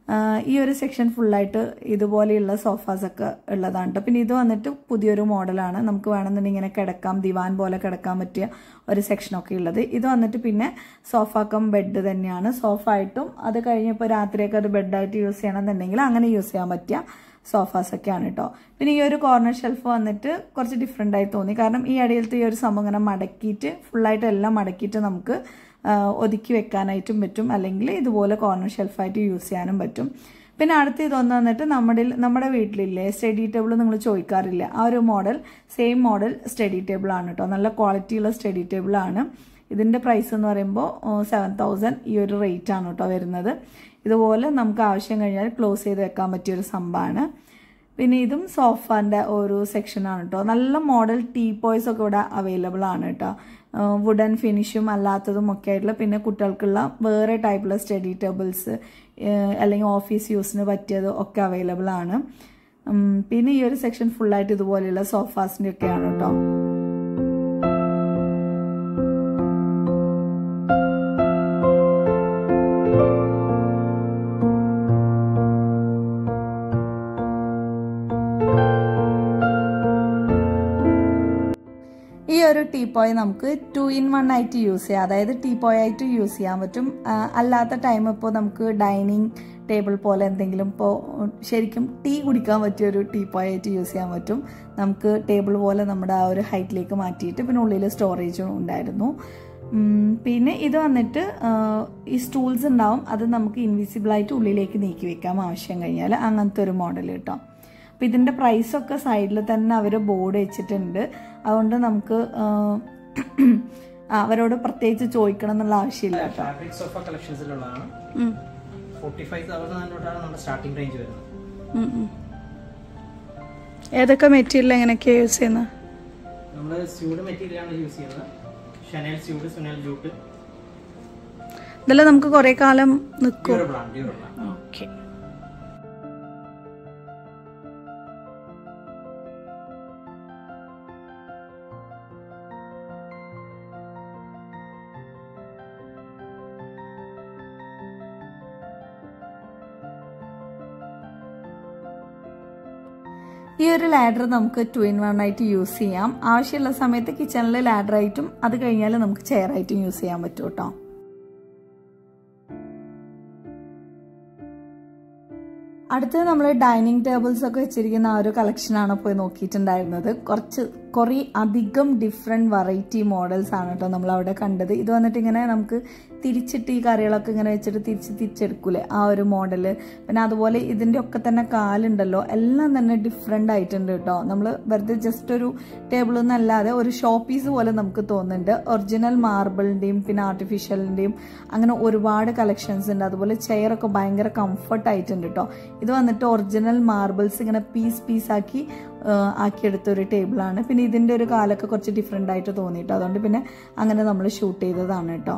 ആഹ് ഈ ഒരു സെക്ഷൻ ഫുള്ളായിട്ട് ഇതുപോലെയുള്ള സോഫാസ് ഒക്കെ ഉള്ളതാണ് ട്ടോ പിന്നെ ഇത് വന്നിട്ട് പുതിയൊരു മോഡലാണ് നമുക്ക് വേണമെന്നുണ്ടെങ്കിൽ ഇങ്ങനെ കിടക്കാം ദിവാൻ പോലെ കിടക്കാൻ പറ്റിയ ഒരു സെക്ഷനൊക്കെ ഉള്ളത് ഇത് വന്നിട്ട് പിന്നെ സോഫ കം ബെഡ് തന്നെയാണ് സോഫ ആയിട്ടും അത് കഴിഞ്ഞപ്പോൾ രാത്രിയൊക്കെ അത് ബെഡായിട്ട് യൂസ് ചെയ്യണമെന്നുണ്ടെങ്കിൽ അങ്ങനെ യൂസ് ചെയ്യാൻ പറ്റിയ സോഫാസ് ഒക്കെയാണ് കേട്ടോ പിന്നെ ഈ ഒരു കോർണർ ഷെൽഫ് വന്നിട്ട് കുറച്ച് ഡിഫറെൻ്റ് ആയി തോന്നി കാരണം ഈ അടിയിലത്തെ ഈ ഒരു സംഭവം ഇങ്ങനെ മടക്കിയിട്ട് ഫുള്ളായിട്ട് എല്ലാം മടക്കിയിട്ട് നമുക്ക് ആ, ഒതുക്കി വെക്കാനായിട്ടും പറ്റും അല്ലെങ്കിൽ ഇതുപോലെ കോർണർ ഷെൽഫായിട്ട് യൂസ് ചെയ്യാനും പറ്റും പിന്നെ അടുത്ത ഇതൊന്ന് വന്നിട്ട് നമ്മുടെ നമ്മുടെ വീട്ടിലില്ലേ സ്റ്റഡി ടേബിൾ നിങ്ങൾ ചോദിക്കാറില്ല ആ ഒരു model same model study table ആണ് കേട്ടോ നല്ല ക്വാളിറ്റിയുള്ള സ്റ്റഡി ടേബിൾ ആണ് ഇതിൻ്റെ പ്രൈസ് എന്ന് പറയുമ്പോൾ സെവൻ തൗസൻഡ് ഈ ഒരു റേറ്റ് ആണ് കേട്ടോ വരുന്നത് ഇതുപോലെ നമുക്ക് ആവശ്യം കഴിഞ്ഞാൽ ക്ലോസ് ചെയ്ത് വെക്കാൻ പറ്റിയ ഒരു സംഭവമാണ് പിന്നെ ഇതും സോഫാൻ്റെ ഒരു സെക്ഷനാണ് കേട്ടോ നല്ല മോഡൽ ടീ പോയ്സ് ഒക്കെ ഇവിടെ അവൈലബിൾ ആണ് കേട്ടോ വുഡൻ ഫിനിഷും അല്ലാത്തതും ഒക്കെ ആയിട്ടുള്ള പിന്നെ കുട്ടികൾക്കുള്ള വേറെ ടൈപ്പുള്ള സ്റ്റഡി ടേബിൾസ് അല്ലെങ്കിൽ ഓഫീസ് യൂസിന് പറ്റിയത് ഒക്കെ അവൈലബിൾ ആണ് ഉം, പിന്നെ ഈ ഒരു സെക്ഷൻ ഫുള്ളായിട്ട് ഇതുപോലെയുള്ള സോഫാസിൻ്റെ ഒക്കെയാണ് കേട്ടോ ഈ ഒരു ടീപ്പോയ് നമുക്ക് ടു ഇൻ വൺ ആയിട്ട് യൂസ് ചെയ്യാം അതായത് ടീപ്പോയ് ആയിട്ട് യൂസ് ചെയ്യാൻ പറ്റും ആ, അല്ലാത്ത ടൈം ഇപ്പോൾ നമുക്ക് ഡൈനിങ് ടേബിൾ പോലെ എന്തെങ്കിലും ഇപ്പോൾ ശരിക്കും ടീ കുടിക്കാൻ പറ്റിയ ഒരു ടീപ്പോയ് ആയിട്ട് യൂസ് ചെയ്യാൻ പറ്റും നമുക്ക് ടേബിൾ പോലെ നമ്മുടെ ആ ഒരു ഹൈറ്റിലേക്ക് മാറ്റിയിട്ട് പിന്നെ ഉള്ളിൽ സ്റ്റോറേജും ഉണ്ടായിരുന്നു ഉം, പിന്നെ ഇത് വന്നിട്ട് ആ, ഈ സ്റ്റൂൾസ് ഉണ്ടാവും അത് നമുക്ക് ഇൻവിസിബിൾ ആയിട്ട് ഉള്ളിലേക്ക് നീക്കി വെക്കാം ആവശ്യം കഴിഞ്ഞാൽ അങ്ങനത്തെ ഒരു മോഡൽ കേട്ടോ അപ്പം ഇതിൻ്റെ പ്രൈസൊക്കെ സൈഡിൽ തന്നെ അവർ ബോർഡ് വെച്ചിട്ടുണ്ട് അതുകൊണ്ട് നമുക്ക് ആ, ആ, അവരോട് പ്രത്യേകിച്ച് ചോദിക്കണം എന്നുള്ള ആവശ്യമില്ല കേട്ടോ ഫാബ്രിക് സോഫ കളക്ഷൻസിലുള്ളതാണ് ഫോർട്ടി ഫൈവ് തൗസൻഡ് തൊട്ടാണ് നമ്മുടെ സ്റ്റാർട്ടിംഗ് റേഞ്ച് വരുന്നത് ഏതൊക്കെ മെറ്റീരിയൽ എങ്ങനെയൊക്കെയാണ് യൂസ് ചെയ്യുന്നത് നമ്മൾ സ്യൂഡ് മെറ്റീരിയൽ ആണ് യൂസ് ചെയ്യുന്നത് ഷനൽ സ്യൂഡ് സുനൽ ജൂട്ട് ഇതെല്ലാം നമുക്ക് കുറേ കാലം നിൽക്കും ഡ്യൂറബിൾ ആണ് ഡ്യൂറബിൾ ആണ് ഓക്കെ ഈ ഒരു ലാഡർ നമുക്ക് ടു ഇൻ വൺ ആയിട്ട് യൂസ് ചെയ്യാം ആവശ്യമുള്ള സമയത്ത് കിച്ചണിൽ ലാഡർ ആയിട്ടും അത് കഴിഞ്ഞാൽ നമുക്ക് ചെയർ ആയിട്ടും യൂസ് ചെയ്യാൻ പറ്റും കേട്ടോ അടുത്തത് നമ്മൾ ഡൈനിങ് ടേബിൾസ് ഒക്കെ വെച്ചിരിക്കുന്ന ആ ഒരു കളക്ഷനാണ് പോയി നോക്കിയിട്ടുണ്ടായിരുന്നത് കുറച്ച് കുറേ അധികം ഡിഫറെൻറ്റ് വെറൈറ്റി മോഡൽസ് ആണ് കേട്ടോ നമ്മൾ അവിടെ കണ്ടത് ഇത് വന്നിട്ട് ഇങ്ങനെ നമുക്ക് തിരിച്ചിട്ട് ഈ കറികളൊക്കെ ഇങ്ങനെ വെച്ചിട്ട് തിരിച്ച് തിരിച്ചെടുക്കൂലേ ആ ഒരു മോഡല് പിന്നെ അതുപോലെ ഇതിൻ്റെ ഒക്കെ തന്നെ കാലുണ്ടല്ലോ എല്ലാം തന്നെ ഡിഫറെൻ്റ് ആയിട്ടുണ്ട് കേട്ടോ നമ്മൾ വെറുതെ ജസ്റ്റ് ഒരു ടേബിൾ എന്നല്ലാതെ ഒരു ഷോ പീസ് പോലെ നമുക്ക് തോന്നുന്നുണ്ട് ഒറിജിനൽ മാർബിളിൻ്റെയും പിന്നെ ആർട്ടിഫിഷ്യലിൻ്റെയും അങ്ങനെ ഒരുപാട് കളക്ഷൻസ് ഉണ്ട് അതുപോലെ ചെയറൊക്കെ ഭയങ്കര കംഫർട്ട് ആയിട്ടുണ്ട് കേട്ടോ ഇത് വന്നിട്ട് ഒറിജിനൽ മാർബിൾസ് ഇങ്ങനെ പീസ് പീസ് ആക്കി ആ, ആക്കിയെടുത്ത ഒരു ടേബിളാണ് പിന്നെ ഇതിൻ്റെ ഒരു കാലൊക്കെ കുറച്ച് ഡിഫറെൻ്റ് ആയിട്ട് തോന്നിയിട്ട് അതുകൊണ്ട് പിന്നെ അങ്ങനെ നമ്മൾ ഷൂട്ട് ചെയ്തതാണ് കേട്ടോ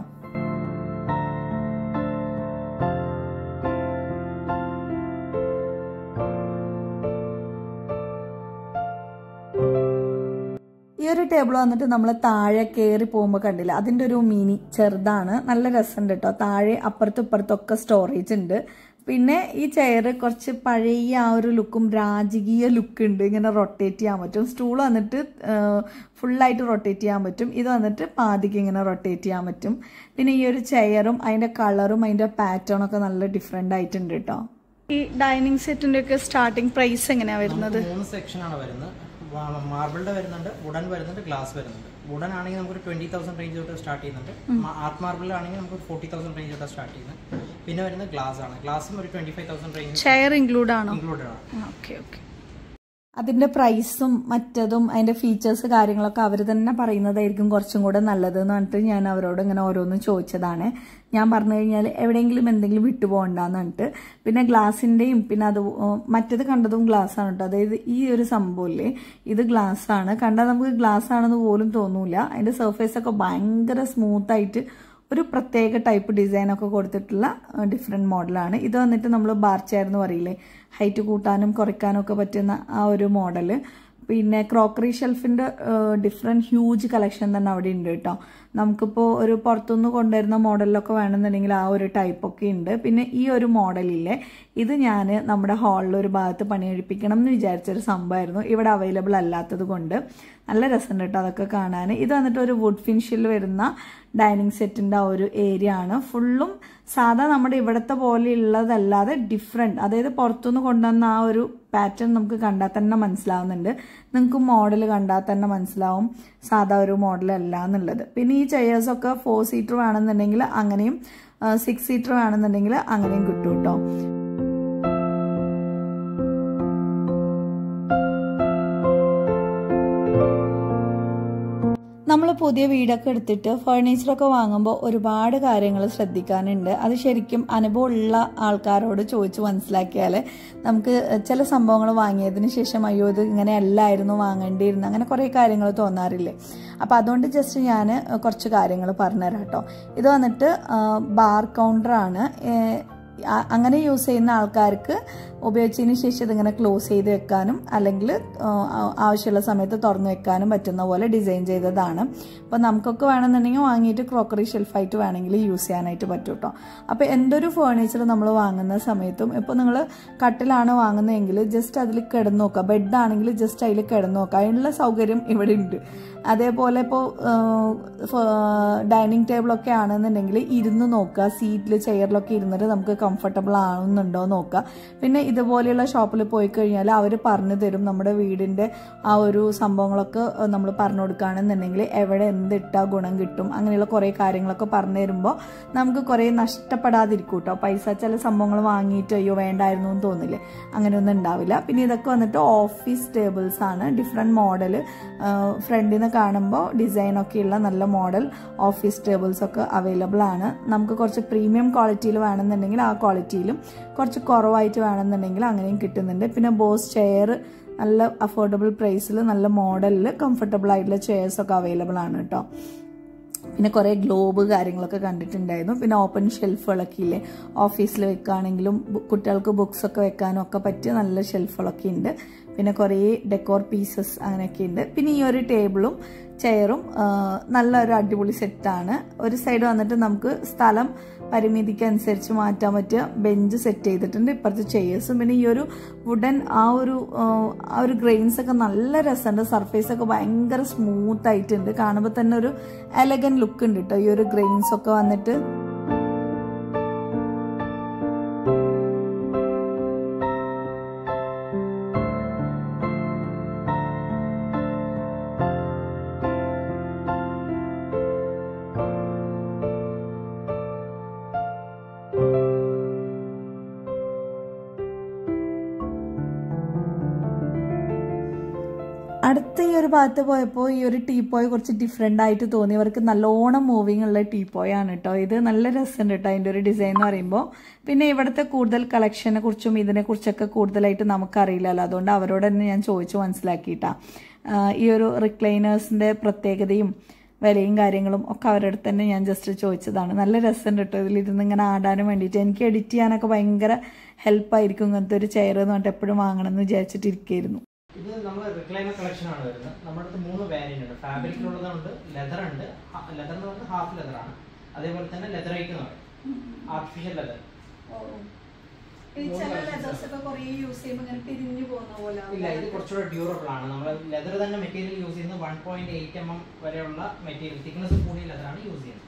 ഈ ഒരു ടേബിൾ വന്നിട്ട് നമ്മൾ താഴെ കയറി പോകുമ്പോൾ കണ്ടില്ല അതിൻ്റെ ഒരു മിനി ചെറുതാണ് നല്ല രസമുണ്ട് കേട്ടോ താഴെ അപ്പുറത്തും ഇപ്പുറത്തും ഒക്കെ സ്റ്റോറേജ് ഉണ്ട് പിന്നെ ഈ ചെയർ കുറച്ച് പഴയ ആ ഒരു ലുക്കും രാജകീയ ലുക്ക് ഉണ്ട് ഇങ്ങനെ റൊട്ടേറ്റ് ചെയ്യാൻ പറ്റും സ്റ്റൂൾ വന്നിട്ട് ഫുള്ളായിട്ട് റൊട്ടേറ്റ് ചെയ്യാൻ പറ്റും ഇത് വന്നിട്ട് പാതിക്ക് ഇങ്ങനെ റൊട്ടേറ്റ് ചെയ്യാൻ പറ്റും പിന്നെ ഈ ഒരു ചെയറും അതിൻ്റെ കളറും അതിൻ്റെ പാറ്റേണും ഒക്കെ നല്ല ഡിഫറെൻ്റ് ആയിട്ടുണ്ട് കേട്ടോ ഈ ഡൈനിങ് സെറ്റിൻ്റെ ഒക്കെ സ്റ്റാർട്ടിംഗ് പ്രൈസ് എങ്ങനെയാണ് വരുന്നത് മൂന്ന് സെക്ഷൻ ആണ് വരുന്നത് മാർബിളിന്റെ വരുന്നുണ്ട് വുഡൻ വരുന്നുണ്ട് ഗ്ലാസ് വരുന്നുണ്ട് വുഡൻ ആണെങ്കിൽ നമുക്ക് ട്വന്റി തൗസൻഡ് റേഞ്ച് തൊട്ട് സ്റ്റാർട്ട് ചെയ്യുന്നുണ്ട് ആർട്ട് മാർബിൾ ആണെങ്കിൽ നമുക്ക് ഫോർട്ടി തൗസൻഡ് റേഞ്ച് തൊട്ട് സ്റ്റാർട്ട് ചെയ്യുന്നത് പിന്നെ വരുന്നത് ഗ്ലാസ് ആണ് ഗ്ലാസും ഒരു twenty five thousand range chair include ആണോ ഇൻക്ലൂഡഡ് ആണ് ഓക്കെ ഓക്കെ അതിന്റെ പ്രൈസും മറ്റതും അതിന്റെ ഫീച്ചേഴ്സ് കാര്യങ്ങളൊക്കെ അവർ തന്നെ പറയുന്നതായിരിക്കും കുറച്ചും കൂടെ നല്ലത് എന്ന് പറഞ്ഞിട്ട് ഞാൻ അവരോട് ഇങ്ങനെ ഓരോന്നും ചോദിച്ചതാണ് ഞാൻ പറഞ്ഞു കഴിഞ്ഞാൽ എവിടെയെങ്കിലും എന്തെങ്കിലും വിട്ടുപോകണ്ടെന്ന് പറഞ്ഞിട്ട് പിന്നെ ഗ്ലാസിന്റെയും പിന്നെ അത് മറ്റത് കണ്ടതും ഗ്ലാസ് ആണ് കേട്ടോ അതായത് ഈ ഒരു സംഭവമില്ലേ ഇത് ഗ്ലാസ് ആണ് കണ്ടാൽ നമുക്ക് ഗ്ലാസ് ആണെന്ന് പോലും തോന്നൂല അതിന്റെ സർഫേസ് ഒക്കെ ഭയങ്കര സ്മൂത്ത് ആയിട്ട് ഒരു പ്രത്യേക ടൈപ്പ് ഡിസൈനൊക്കെ കൊടുത്തിട്ടുള്ള ഡിഫറെൻറ്റ് മോഡലാണ് ഇത് വന്നിട്ട് നമ്മൾ ബാർ ചെയർ എന്ന് പറയില്ലേ ഹൈറ്റ് കൂട്ടാനും കുറയ്ക്കാനും ഒക്കെ പറ്റുന്ന ആ ഒരു മോഡൽ പിന്നെ ക്രോക്കറി ഷെൽഫിന്റെ ഡിഫറെന്റ് ഹ്യൂജ് കളക്ഷൻ തന്നെ അവിടെ ഉണ്ട് കേട്ടോ നമുക്കിപ്പോൾ ഒരു പുറത്തുനിന്ന് കൊണ്ടുവരുന്ന മോഡലിലൊക്കെ വേണമെന്നുണ്ടെങ്കിൽ ആ ഒരു ടൈപ്പ് ഒക്കെ ഉണ്ട് പിന്നെ ഈ ഒരു മോഡലില്ലേ ഇത് ഞാൻ നമ്മുടെ ഹാളിൽ ഒരു ഭാഗത്ത് പണിയെടുപ്പിക്കണം എന്ന് വിചാരിച്ചൊരു സംഭവമായിരുന്നു ഇവിടെ അവൈലബിൾ അല്ലാത്തത് കൊണ്ട് നല്ല രസമുണ്ട് കേട്ടോ അതൊക്കെ കാണാൻ ഇത് വന്നിട്ട് ഒരു വുഡ് ഫിനിഷിൽ വരുന്ന ഡൈനിങ് സെറ്റിന്റെ ആ ഒരു ഏരിയ ആണ് ഫുള്ളും സാധാ നമ്മുടെ ഇവിടുത്തെ പോലെ ഉള്ളതല്ലാതെ ഡിഫറെന്റ് അതായത് പുറത്തുനിന്ന് കൊണ്ടുവന്ന ആ ഒരു പാറ്റേൺ നമുക്ക് കണ്ടാൽ തന്നെ മനസ്സിലാവുന്നുണ്ട് നിങ്ങൾക്ക് മോഡൽ കണ്ടാൽ തന്നെ മനസ്സിലാവും സാധാ ഒരു മോഡൽ അല്ല എന്നുള്ളത് പിന്നെ ഈ ചെയേഴ്സ് ഒക്കെ ഫോർ സീറ്റർ വേണമെന്നുണ്ടെങ്കിൽ അങ്ങനെയും സിക്സ് സീറ്റർ വേണമെന്നുണ്ടെങ്കിൽ അങ്ങനെയും കിട്ടും കേട്ടോ നമ്മൾ പുതിയ വീടൊക്കെ എടുത്തിട്ട് ഫർണിച്ചറൊക്കെ വാങ്ങുമ്പോൾ ഒരുപാട് കാര്യങ്ങൾ ശ്രദ്ധിക്കാനുണ്ട് അത് ശരിക്കും അനുഭവമുള്ള ആൾക്കാരോട് ചോദിച്ച് മനസ്സിലാക്കിയാൽ നമുക്ക് ചില സംഭവങ്ങൾ വാങ്ങിയതിന് ശേഷം അയ്യോ ഇത് ഇങ്ങനെ അല്ലായിരുന്നു വാങ്ങേണ്ടിയിരുന്നു അങ്ങനെ കുറേ കാര്യങ്ങൾ തോന്നാറില്ലേ അപ്പം അതുകൊണ്ട് ജസ്റ്റ് ഞാൻ കുറച്ച് കാര്യങ്ങൾ പറഞ്ഞുതരാം കേട്ടോ ഇത് വന്നിട്ട് ബാർ കൗണ്ടറാണ് ആ- അങ്ങനെ യൂസ് ചെയ്യുന്ന ആൾക്കാർക്ക് ഉപയോഗിച്ചതിന് ശേഷം ഇതിങ്ങനെ ക്ലോസ് ചെയ്ത് വെക്കാനും അല്ലെങ്കിൽ ആവശ്യമുള്ള സമയത്ത് തുറന്നു വെക്കാനും പറ്റുന്ന പോലെ ഡിസൈൻ ചെയ്തതാണ് അപ്പോൾ നമുക്കൊക്കെ വേണമെന്നുണ്ടെങ്കിൽ വാങ്ങിയിട്ട് ക്രോക്കറി ഷെൽഫായിട്ട് വേണമെങ്കിൽ യൂസ് ചെയ്യാനായിട്ട് പറ്റും കേട്ടോ അപ്പോൾ എന്തൊരു ഫേർണിച്ചർ നമ്മൾ വാങ്ങുന്ന സമയത്തും ഇപ്പോൾ നിങ്ങൾ കട്ടിലാണ് വാങ്ങുന്നതെങ്കിൽ ജസ്റ്റ് അതിൽ കിടന്നു നോക്കുക ബെഡാണെങ്കിൽ ജസ്റ്റ് അതിൽ കിടന്നു നോക്കുക അതിനുള്ള സൗകര്യം ഇവിടെ ഉണ്ട് അതേപോലെ ഇപ്പോൾ ഡൈനിങ് ടേബിളൊക്കെ ആണെന്നുണ്ടെങ്കിൽ ഇരുന്ന് നോക്കുക സീറ്റിൽ ചെയറിലൊക്കെ ഇരുന്നിട്ട് നമുക്ക് കംഫർട്ടബിൾ ആവുന്നുണ്ടോ നോക്കുക പിന്നെ ഇതുപോലെയുള്ള ഷോപ്പിൽ പോയി കഴിഞ്ഞാൽ അവർ പറഞ്ഞു തരും നമ്മുടെ വീടിൻ്റെ ആ ഒരു സംഭവങ്ങളൊക്കെ നമ്മൾ പറഞ്ഞു കൊടുക്കുകയാണെന്നുണ്ടെങ്കിൽ എവിടെ എന്തിട്ടാൽ ഗുണം കിട്ടും അങ്ങനെയുള്ള കുറേ കാര്യങ്ങളൊക്കെ പറഞ്ഞു തരുമ്പോൾ നമുക്ക് കുറേ നഷ്ടപ്പെടാതിരിക്കും കേട്ടോ പൈസ ചില സംഭവങ്ങൾ വാങ്ങിയിട്ട് അയ്യോ വേണ്ടായിരുന്നു എന്ന് തോന്നില്ലേ അങ്ങനെയൊന്നും ഉണ്ടാവില്ല പിന്നെ ഇതൊക്കെ വന്നിട്ട് ഓഫീസ് ടേബിൾസ് ആണ് ഡിഫറെൻറ്റ് മോഡൽ ഫ്രണ്ടിൽ നിന്ന് കാണുമ്പോൾ ഡിസൈനൊക്കെയുള്ള നല്ല മോഡൽ ഓഫീസ് ടേബിൾസ് ഒക്കെ അവൈലബിൾ ആണ് നമുക്ക് കുറച്ച് പ്രീമിയം ക്വാളിറ്റിയിൽ വേണമെന്നുണ്ടെങ്കിൽ ആ ക്വാളിറ്റിയിലും കുറച്ച് കുറവായിട്ട് വേണമെന്നുണ്ടെങ്കിൽ അങ്ങനെയും കിട്ടുന്നുണ്ട് പിന്നെ ബോസ് ചെയർ നല്ല അഫോർഡബിൾ പ്രൈസിൽ നല്ല മോഡലിൽ കംഫർട്ടബിൾ ആയിട്ടുള്ള ചെയർസ് ഒക്കെ അവൈലബിൾ ആണ് കേട്ടോ പിന്നെ കുറേ ഗ്ലോബ് കാര്യങ്ങളൊക്കെ കണ്ടിട്ടുണ്ടായിരുന്നു പിന്നെ ഓപ്പൺ ഷെൽഫുകളൊക്കെ ഇല്ലേ ഓഫീസിൽ വെക്കുകയാണെങ്കിലും ബു- കുട്ടികൾക്ക് ബുക്സ് ഒക്കെ വെക്കാനും ഒക്കെ പറ്റിയ നല്ല ഷെൽഫുകളൊക്കെ ഉണ്ട് പിന്നെ കുറേ ഡെക്കോർ പീസസ് അങ്ങനെയൊക്കെ ഉണ്ട് പിന്നെ ഈ ഒരു ടേബിളും ചെയറും ആ, നല്ല ഒരു അടിപൊളി സെറ്റാണ് ഒരു സൈഡ് വന്നിട്ട് നമുക്ക് സ്ഥലം പരിമിതിക്ക് അനുസരിച്ച് മാറ്റാൻ പറ്റിയ ബെഞ്ച് സെറ്റ് ചെയ്തിട്ടുണ്ട് ഇപ്പുറത്തെ ചെയേഴ്സും പിന്നെ ഈ ഒരു വുഡൻ ആ ഒരു ആ, ആ ഒരു ഗ്രെയിൻസ് ഒക്കെ നല്ല രസമുണ്ട് സർഫേസ് ഒക്കെ ഭയങ്കര സ്മൂത്ത് ആയിട്ടുണ്ട് കാണുമ്പോൾ തന്നെ ഒരു എലഗൻ ലുക്ക് ഉണ്ട് കേട്ടോ ഈ ഒരു ഗ്രെയിൻസ് ഒക്കെ വന്നിട്ട് അടുത്ത ഈ ഒരു ഭാഗത്ത് പോയപ്പോൾ ഈ ഒരു ടീപ്പോയ് കുറച്ച് ഡിഫറെൻ്റ് ആയിട്ട് തോന്നി അവർക്ക് നല്ലോണം മൂവിങ് ഉള്ള ടീപ്പോയ് ആണ് കേട്ടോ ഇത് നല്ല രസമുണ്ട് കേട്ടോ അതിൻ്റെ ഒരു ഡിസൈൻ എന്ന് പറയുമ്പോൾ പിന്നെ ഇവിടുത്തെ കൂടുതൽ കളക്ഷനെ കുറിച്ചും ഇതിനെ കുറിച്ചൊക്കെ കൂടുതലായിട്ട് നമുക്കറിയില്ലല്ലോ അതുകൊണ്ട് അവരോട് തന്നെ ഞാൻ ചോദിച്ചു മനസ്സിലാക്കിയിട്ടാ ആഹ് ഈ ഒരു റിക്ലൈനേഴ്സിൻ്റെ പ്രത്യേകതയും വിലയും കാര്യങ്ങളും ഒക്കെ അവരുടെ അടുത്ത് തന്നെ ഞാൻ ജസ്റ്റ് ചോദിച്ചതാണ് നല്ല രസമുണ്ട് കേട്ടോ ഇതിലിരുന്ന് ഇങ്ങനെ ആടാനും വേണ്ടിയിട്ട് എനിക്ക് എഡിറ്റ് ചെയ്യാനൊക്കെ ഭയങ്കര ഹെൽപ്പായിരിക്കും ഇങ്ങനത്തെ ഒരു ചെയർ എന്ന് പറഞ്ഞിട്ട് എപ്പോഴും വാങ്ങണം എന്ന് വിചാരിച്ചിട്ടിരിക്കുകയായിരുന്നു ഇത് നമ്മൾ റിക്ലൈനർ കളക്ഷൻ ആണ് വരുന്നത് നമ്മുടെ അടുത്ത് മൂന്ന് വേരിയന്റ് ഉണ്ട് ഫാബ്രിക്കിലുള്ളതുണ്ട് ലെതർ ഉണ്ട് ലെതർ എന്ന് പറഞ്ഞാൽ ഹാഫ് ലെതർ ആണ് അതേപോലെ തന്നെ ലെതറൈറ്റ് എന്ന് പറയും ആർട്ടിഫിഷ്യൽ ലെതർ ചില ലെതേഴ്സ് ഒക്കെ കുറേ യൂസ് ചെയ്യുമ്പോൾ ഇങ്ങനെ പിരിഞ്ഞു പോകുന്ന പോലെ ഇല്ല ഇത് കുറച്ചുകൂടെ ഡ്യൂറബിൾ ആണ് നമ്മൾ ലെതർ തന്നെ മെറ്റീരിയൽ യൂസ് ചെയ്യുന്നത് വൺ പോയിന്റ് എയ്റ്റ് എം എം വരെയുള്ള മെറ്റീരിയൽ തിക്നെസ് കൂടിയ ലെതറാണ് യൂസ് ചെയ്യുന്നത്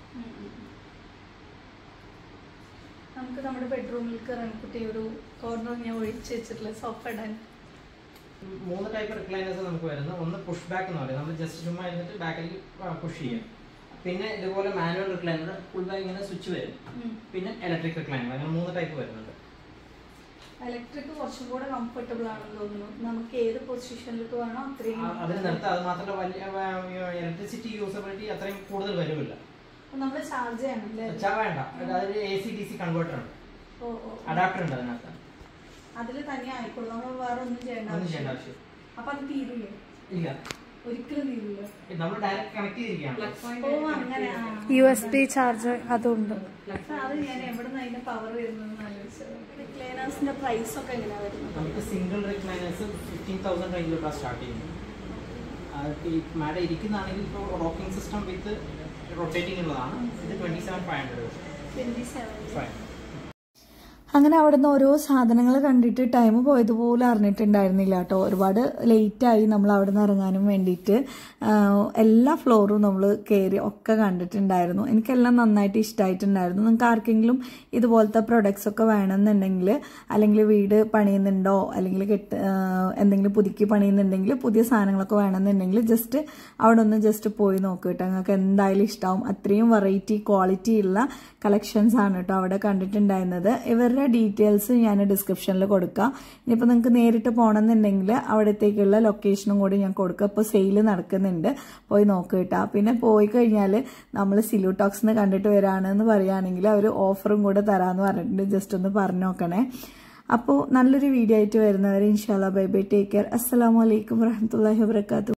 നമുക്ക് നമ്മുടെ ബെഡ്റൂമിലേക്ക് റൺകുട്ടി ഒരു കോർണർ ഞാൻ ഒഴിച്ച് വെച്ചിട്ടില്ല സോഫ ഇടാൻ മൂന്ന് ടൈപ്പ് റിക്ലൈനേഴ്സ് നമുക്ക് വരുന്നത് ഒന്ന് പുഷ് ബാക്ക് എന്ന് പറയും നമ്മൾ ജസ്റ്റ് ചുമ്മാ ഇരുന്നിട്ട് ബാക്കിലേക്ക് പുഷ് ചെയ്യും പിന്നെ ഇതുപോലെ മാനുവൽ റിക്ലൈനർ ഫുൾ ബാക്ക് ഇങ്ങനെ സ്വിച്ച് വരും പിന്നെ ഇലക്ട്രിക് റിക്ലൈനർ അങ്ങനെ മൂന്ന് ടൈപ്പ് വരുന്നുണ്ട് ഇലക്ട്രിക് കുറച്ചും കൂടെ കംഫർട്ടബിൾ ആണെന്ന് തോന്നുന്നു നമുക്ക് ഏത് പൊസിഷനിലേക്ക് വേണോ അത്രയും ആ- അതിന് നിർത്താം അത് മാത്രമല്ല വലിയ ഇലക്ട്രിസിറ്റി യൂസബിലിറ്റി അത്രയും കൂടുതൽ വരുമില്ല നമ്മൾ ചാർജ് ചെയ്യണല്ലേ വെച്ചാൽ വേണ്ട അതിൽ A C D C converter ഉണ്ട് ഓ ഓ അഡാപ്റ്റർ ഉണ്ട് അതിനകത്ത് അതിൽ തന്നെ ആയിക്കോളും നമ്മൾ വേറെ ഒന്നും ചെയ്യേണ്ട ഒന്നും ചെയ്യേണ്ട ആവശ്യം ആവശ്യം അപ്പൊ അത് തീരില്ലേ ഇല്ല ഒരിക്കലും തീരില്ല നമ്മൾ ഡയറക്റ്റ് കണക്ട് ചെയ്തിരിക്കുകയാണ് ഓ അങ്ങനെ ആ. യു എസ് ബി ചാർജർ അതുണ്ട് അപ്പൊ അത് ഞാൻ എവിടെ നിന്ന് അതിന്റെ പവർ വരുന്നതെന്ന് ആലോചിച്ചത് റിക്ലൈനേഴ്സിന്റെ പ്രൈസ് ഒക്കെ എങ്ങനെയാ വരുന്നത് നമുക്ക് സിംഗിൾ റിക്ലൈനേഴ്സ് ഫിഫ്റ്റീൻ തൗസൻഡ് റേഞ്ചിലുള്ള സ്റ്റാർട്ട് ചെയ്യുന്നത് മാഡം ഇരിക്കുന്നതാണെങ്കിൽ ഇപ്പോൾ റോക്കിംഗ് സിസ്റ്റം വിത്ത് റൊട്ടേറ്റിംഗ് ഉള്ളതാണ് ഇത് twenty seven five hundred five അങ്ങനെ അവിടെ നിന്ന് ഓരോ സാധനങ്ങൾ കണ്ടിട്ട് ടൈം പോയതുപോലെ അറിഞ്ഞിട്ടുണ്ടായിരുന്നില്ല കേട്ടോ ഒരുപാട് ലേറ്റായി നമ്മൾ അവിടെ നിന്ന് ഇറങ്ങാനും വേണ്ടിയിട്ട് ആഹ് എല്ലാ ഫ്ലോറും നമ്മൾ കയറി ഒക്കെ കണ്ടിട്ടുണ്ടായിരുന്നു എനിക്കെല്ലാം നന്നായിട്ട് ഇഷ്ടമായിട്ടുണ്ടായിരുന്നു നിങ്ങൾക്ക് ആർക്കെങ്കിലും ഇതുപോലത്തെ പ്രൊഡക്ട്സ് ഒക്കെ വേണമെന്നുണ്ടെങ്കിൽ അല്ലെങ്കിൽ വീട് പണിയുന്നുണ്ടോ അല്ലെങ്കിൽ കെട്ട് ആഹ് എന്തെങ്കിലും പുതുക്കി പണിയുന്നുണ്ടെങ്കിൽ പുതിയ സാധനങ്ങളൊക്കെ വേണമെന്നുണ്ടെങ്കിൽ ജസ്റ്റ് അവിടെ ഒന്ന് ജസ്റ്റ് പോയി നോക്കുക കേട്ടോ നിങ്ങൾക്ക് എന്തായാലും ഇഷ്ടമാവും അത്രയും വെറൈറ്റി ക്വാളിറ്റി ഉള്ള കളക്ഷൻസ് ആണ് കേട്ടോ അവിടെ കണ്ടിട്ടുണ്ടായിരുന്നത് ഇവരുടെ ഡീറ്റെയിൽസ് ഞാൻ ഡിസ്ക്രിപ്ഷനിൽ കൊടുക്കാം ഇനിയിപ്പോൾ നിങ്ങൾക്ക് നേരിട്ട് പോകണമെന്നുണ്ടെങ്കിൽ അവിടത്തേക്കുള്ള ലൊക്കേഷനും കൂടി ഞാൻ കൊടുക്കാം ഇപ്പോൾ സെയിൽ നടക്കുന്നുണ്ട് പോയി നോക്കുക കേട്ടോ പിന്നെ പോയി കഴിഞ്ഞാൽ നമ്മൾ സിലൂട്ടോക്സ് കണ്ടിട്ട് വരാണെന്ന് പറയുകയാണെങ്കിൽ അവർ ഓഫറും കൂടെ തരാമെന്ന് പറഞ്ഞിട്ടുണ്ട് ജസ്റ്റ് ഒന്ന് പറഞ്ഞു നോക്കണേ അപ്പോൾ നല്ലൊരു വീഡിയോ ആയിട്ട് വരുന്നവരെ ഇൻഷാല്ല ബൈ ബൈ ടേക്ക് കെയർ അസ്സാം വലൈക്കും വരഹമുല്ലാ വാബർക്കാത്തു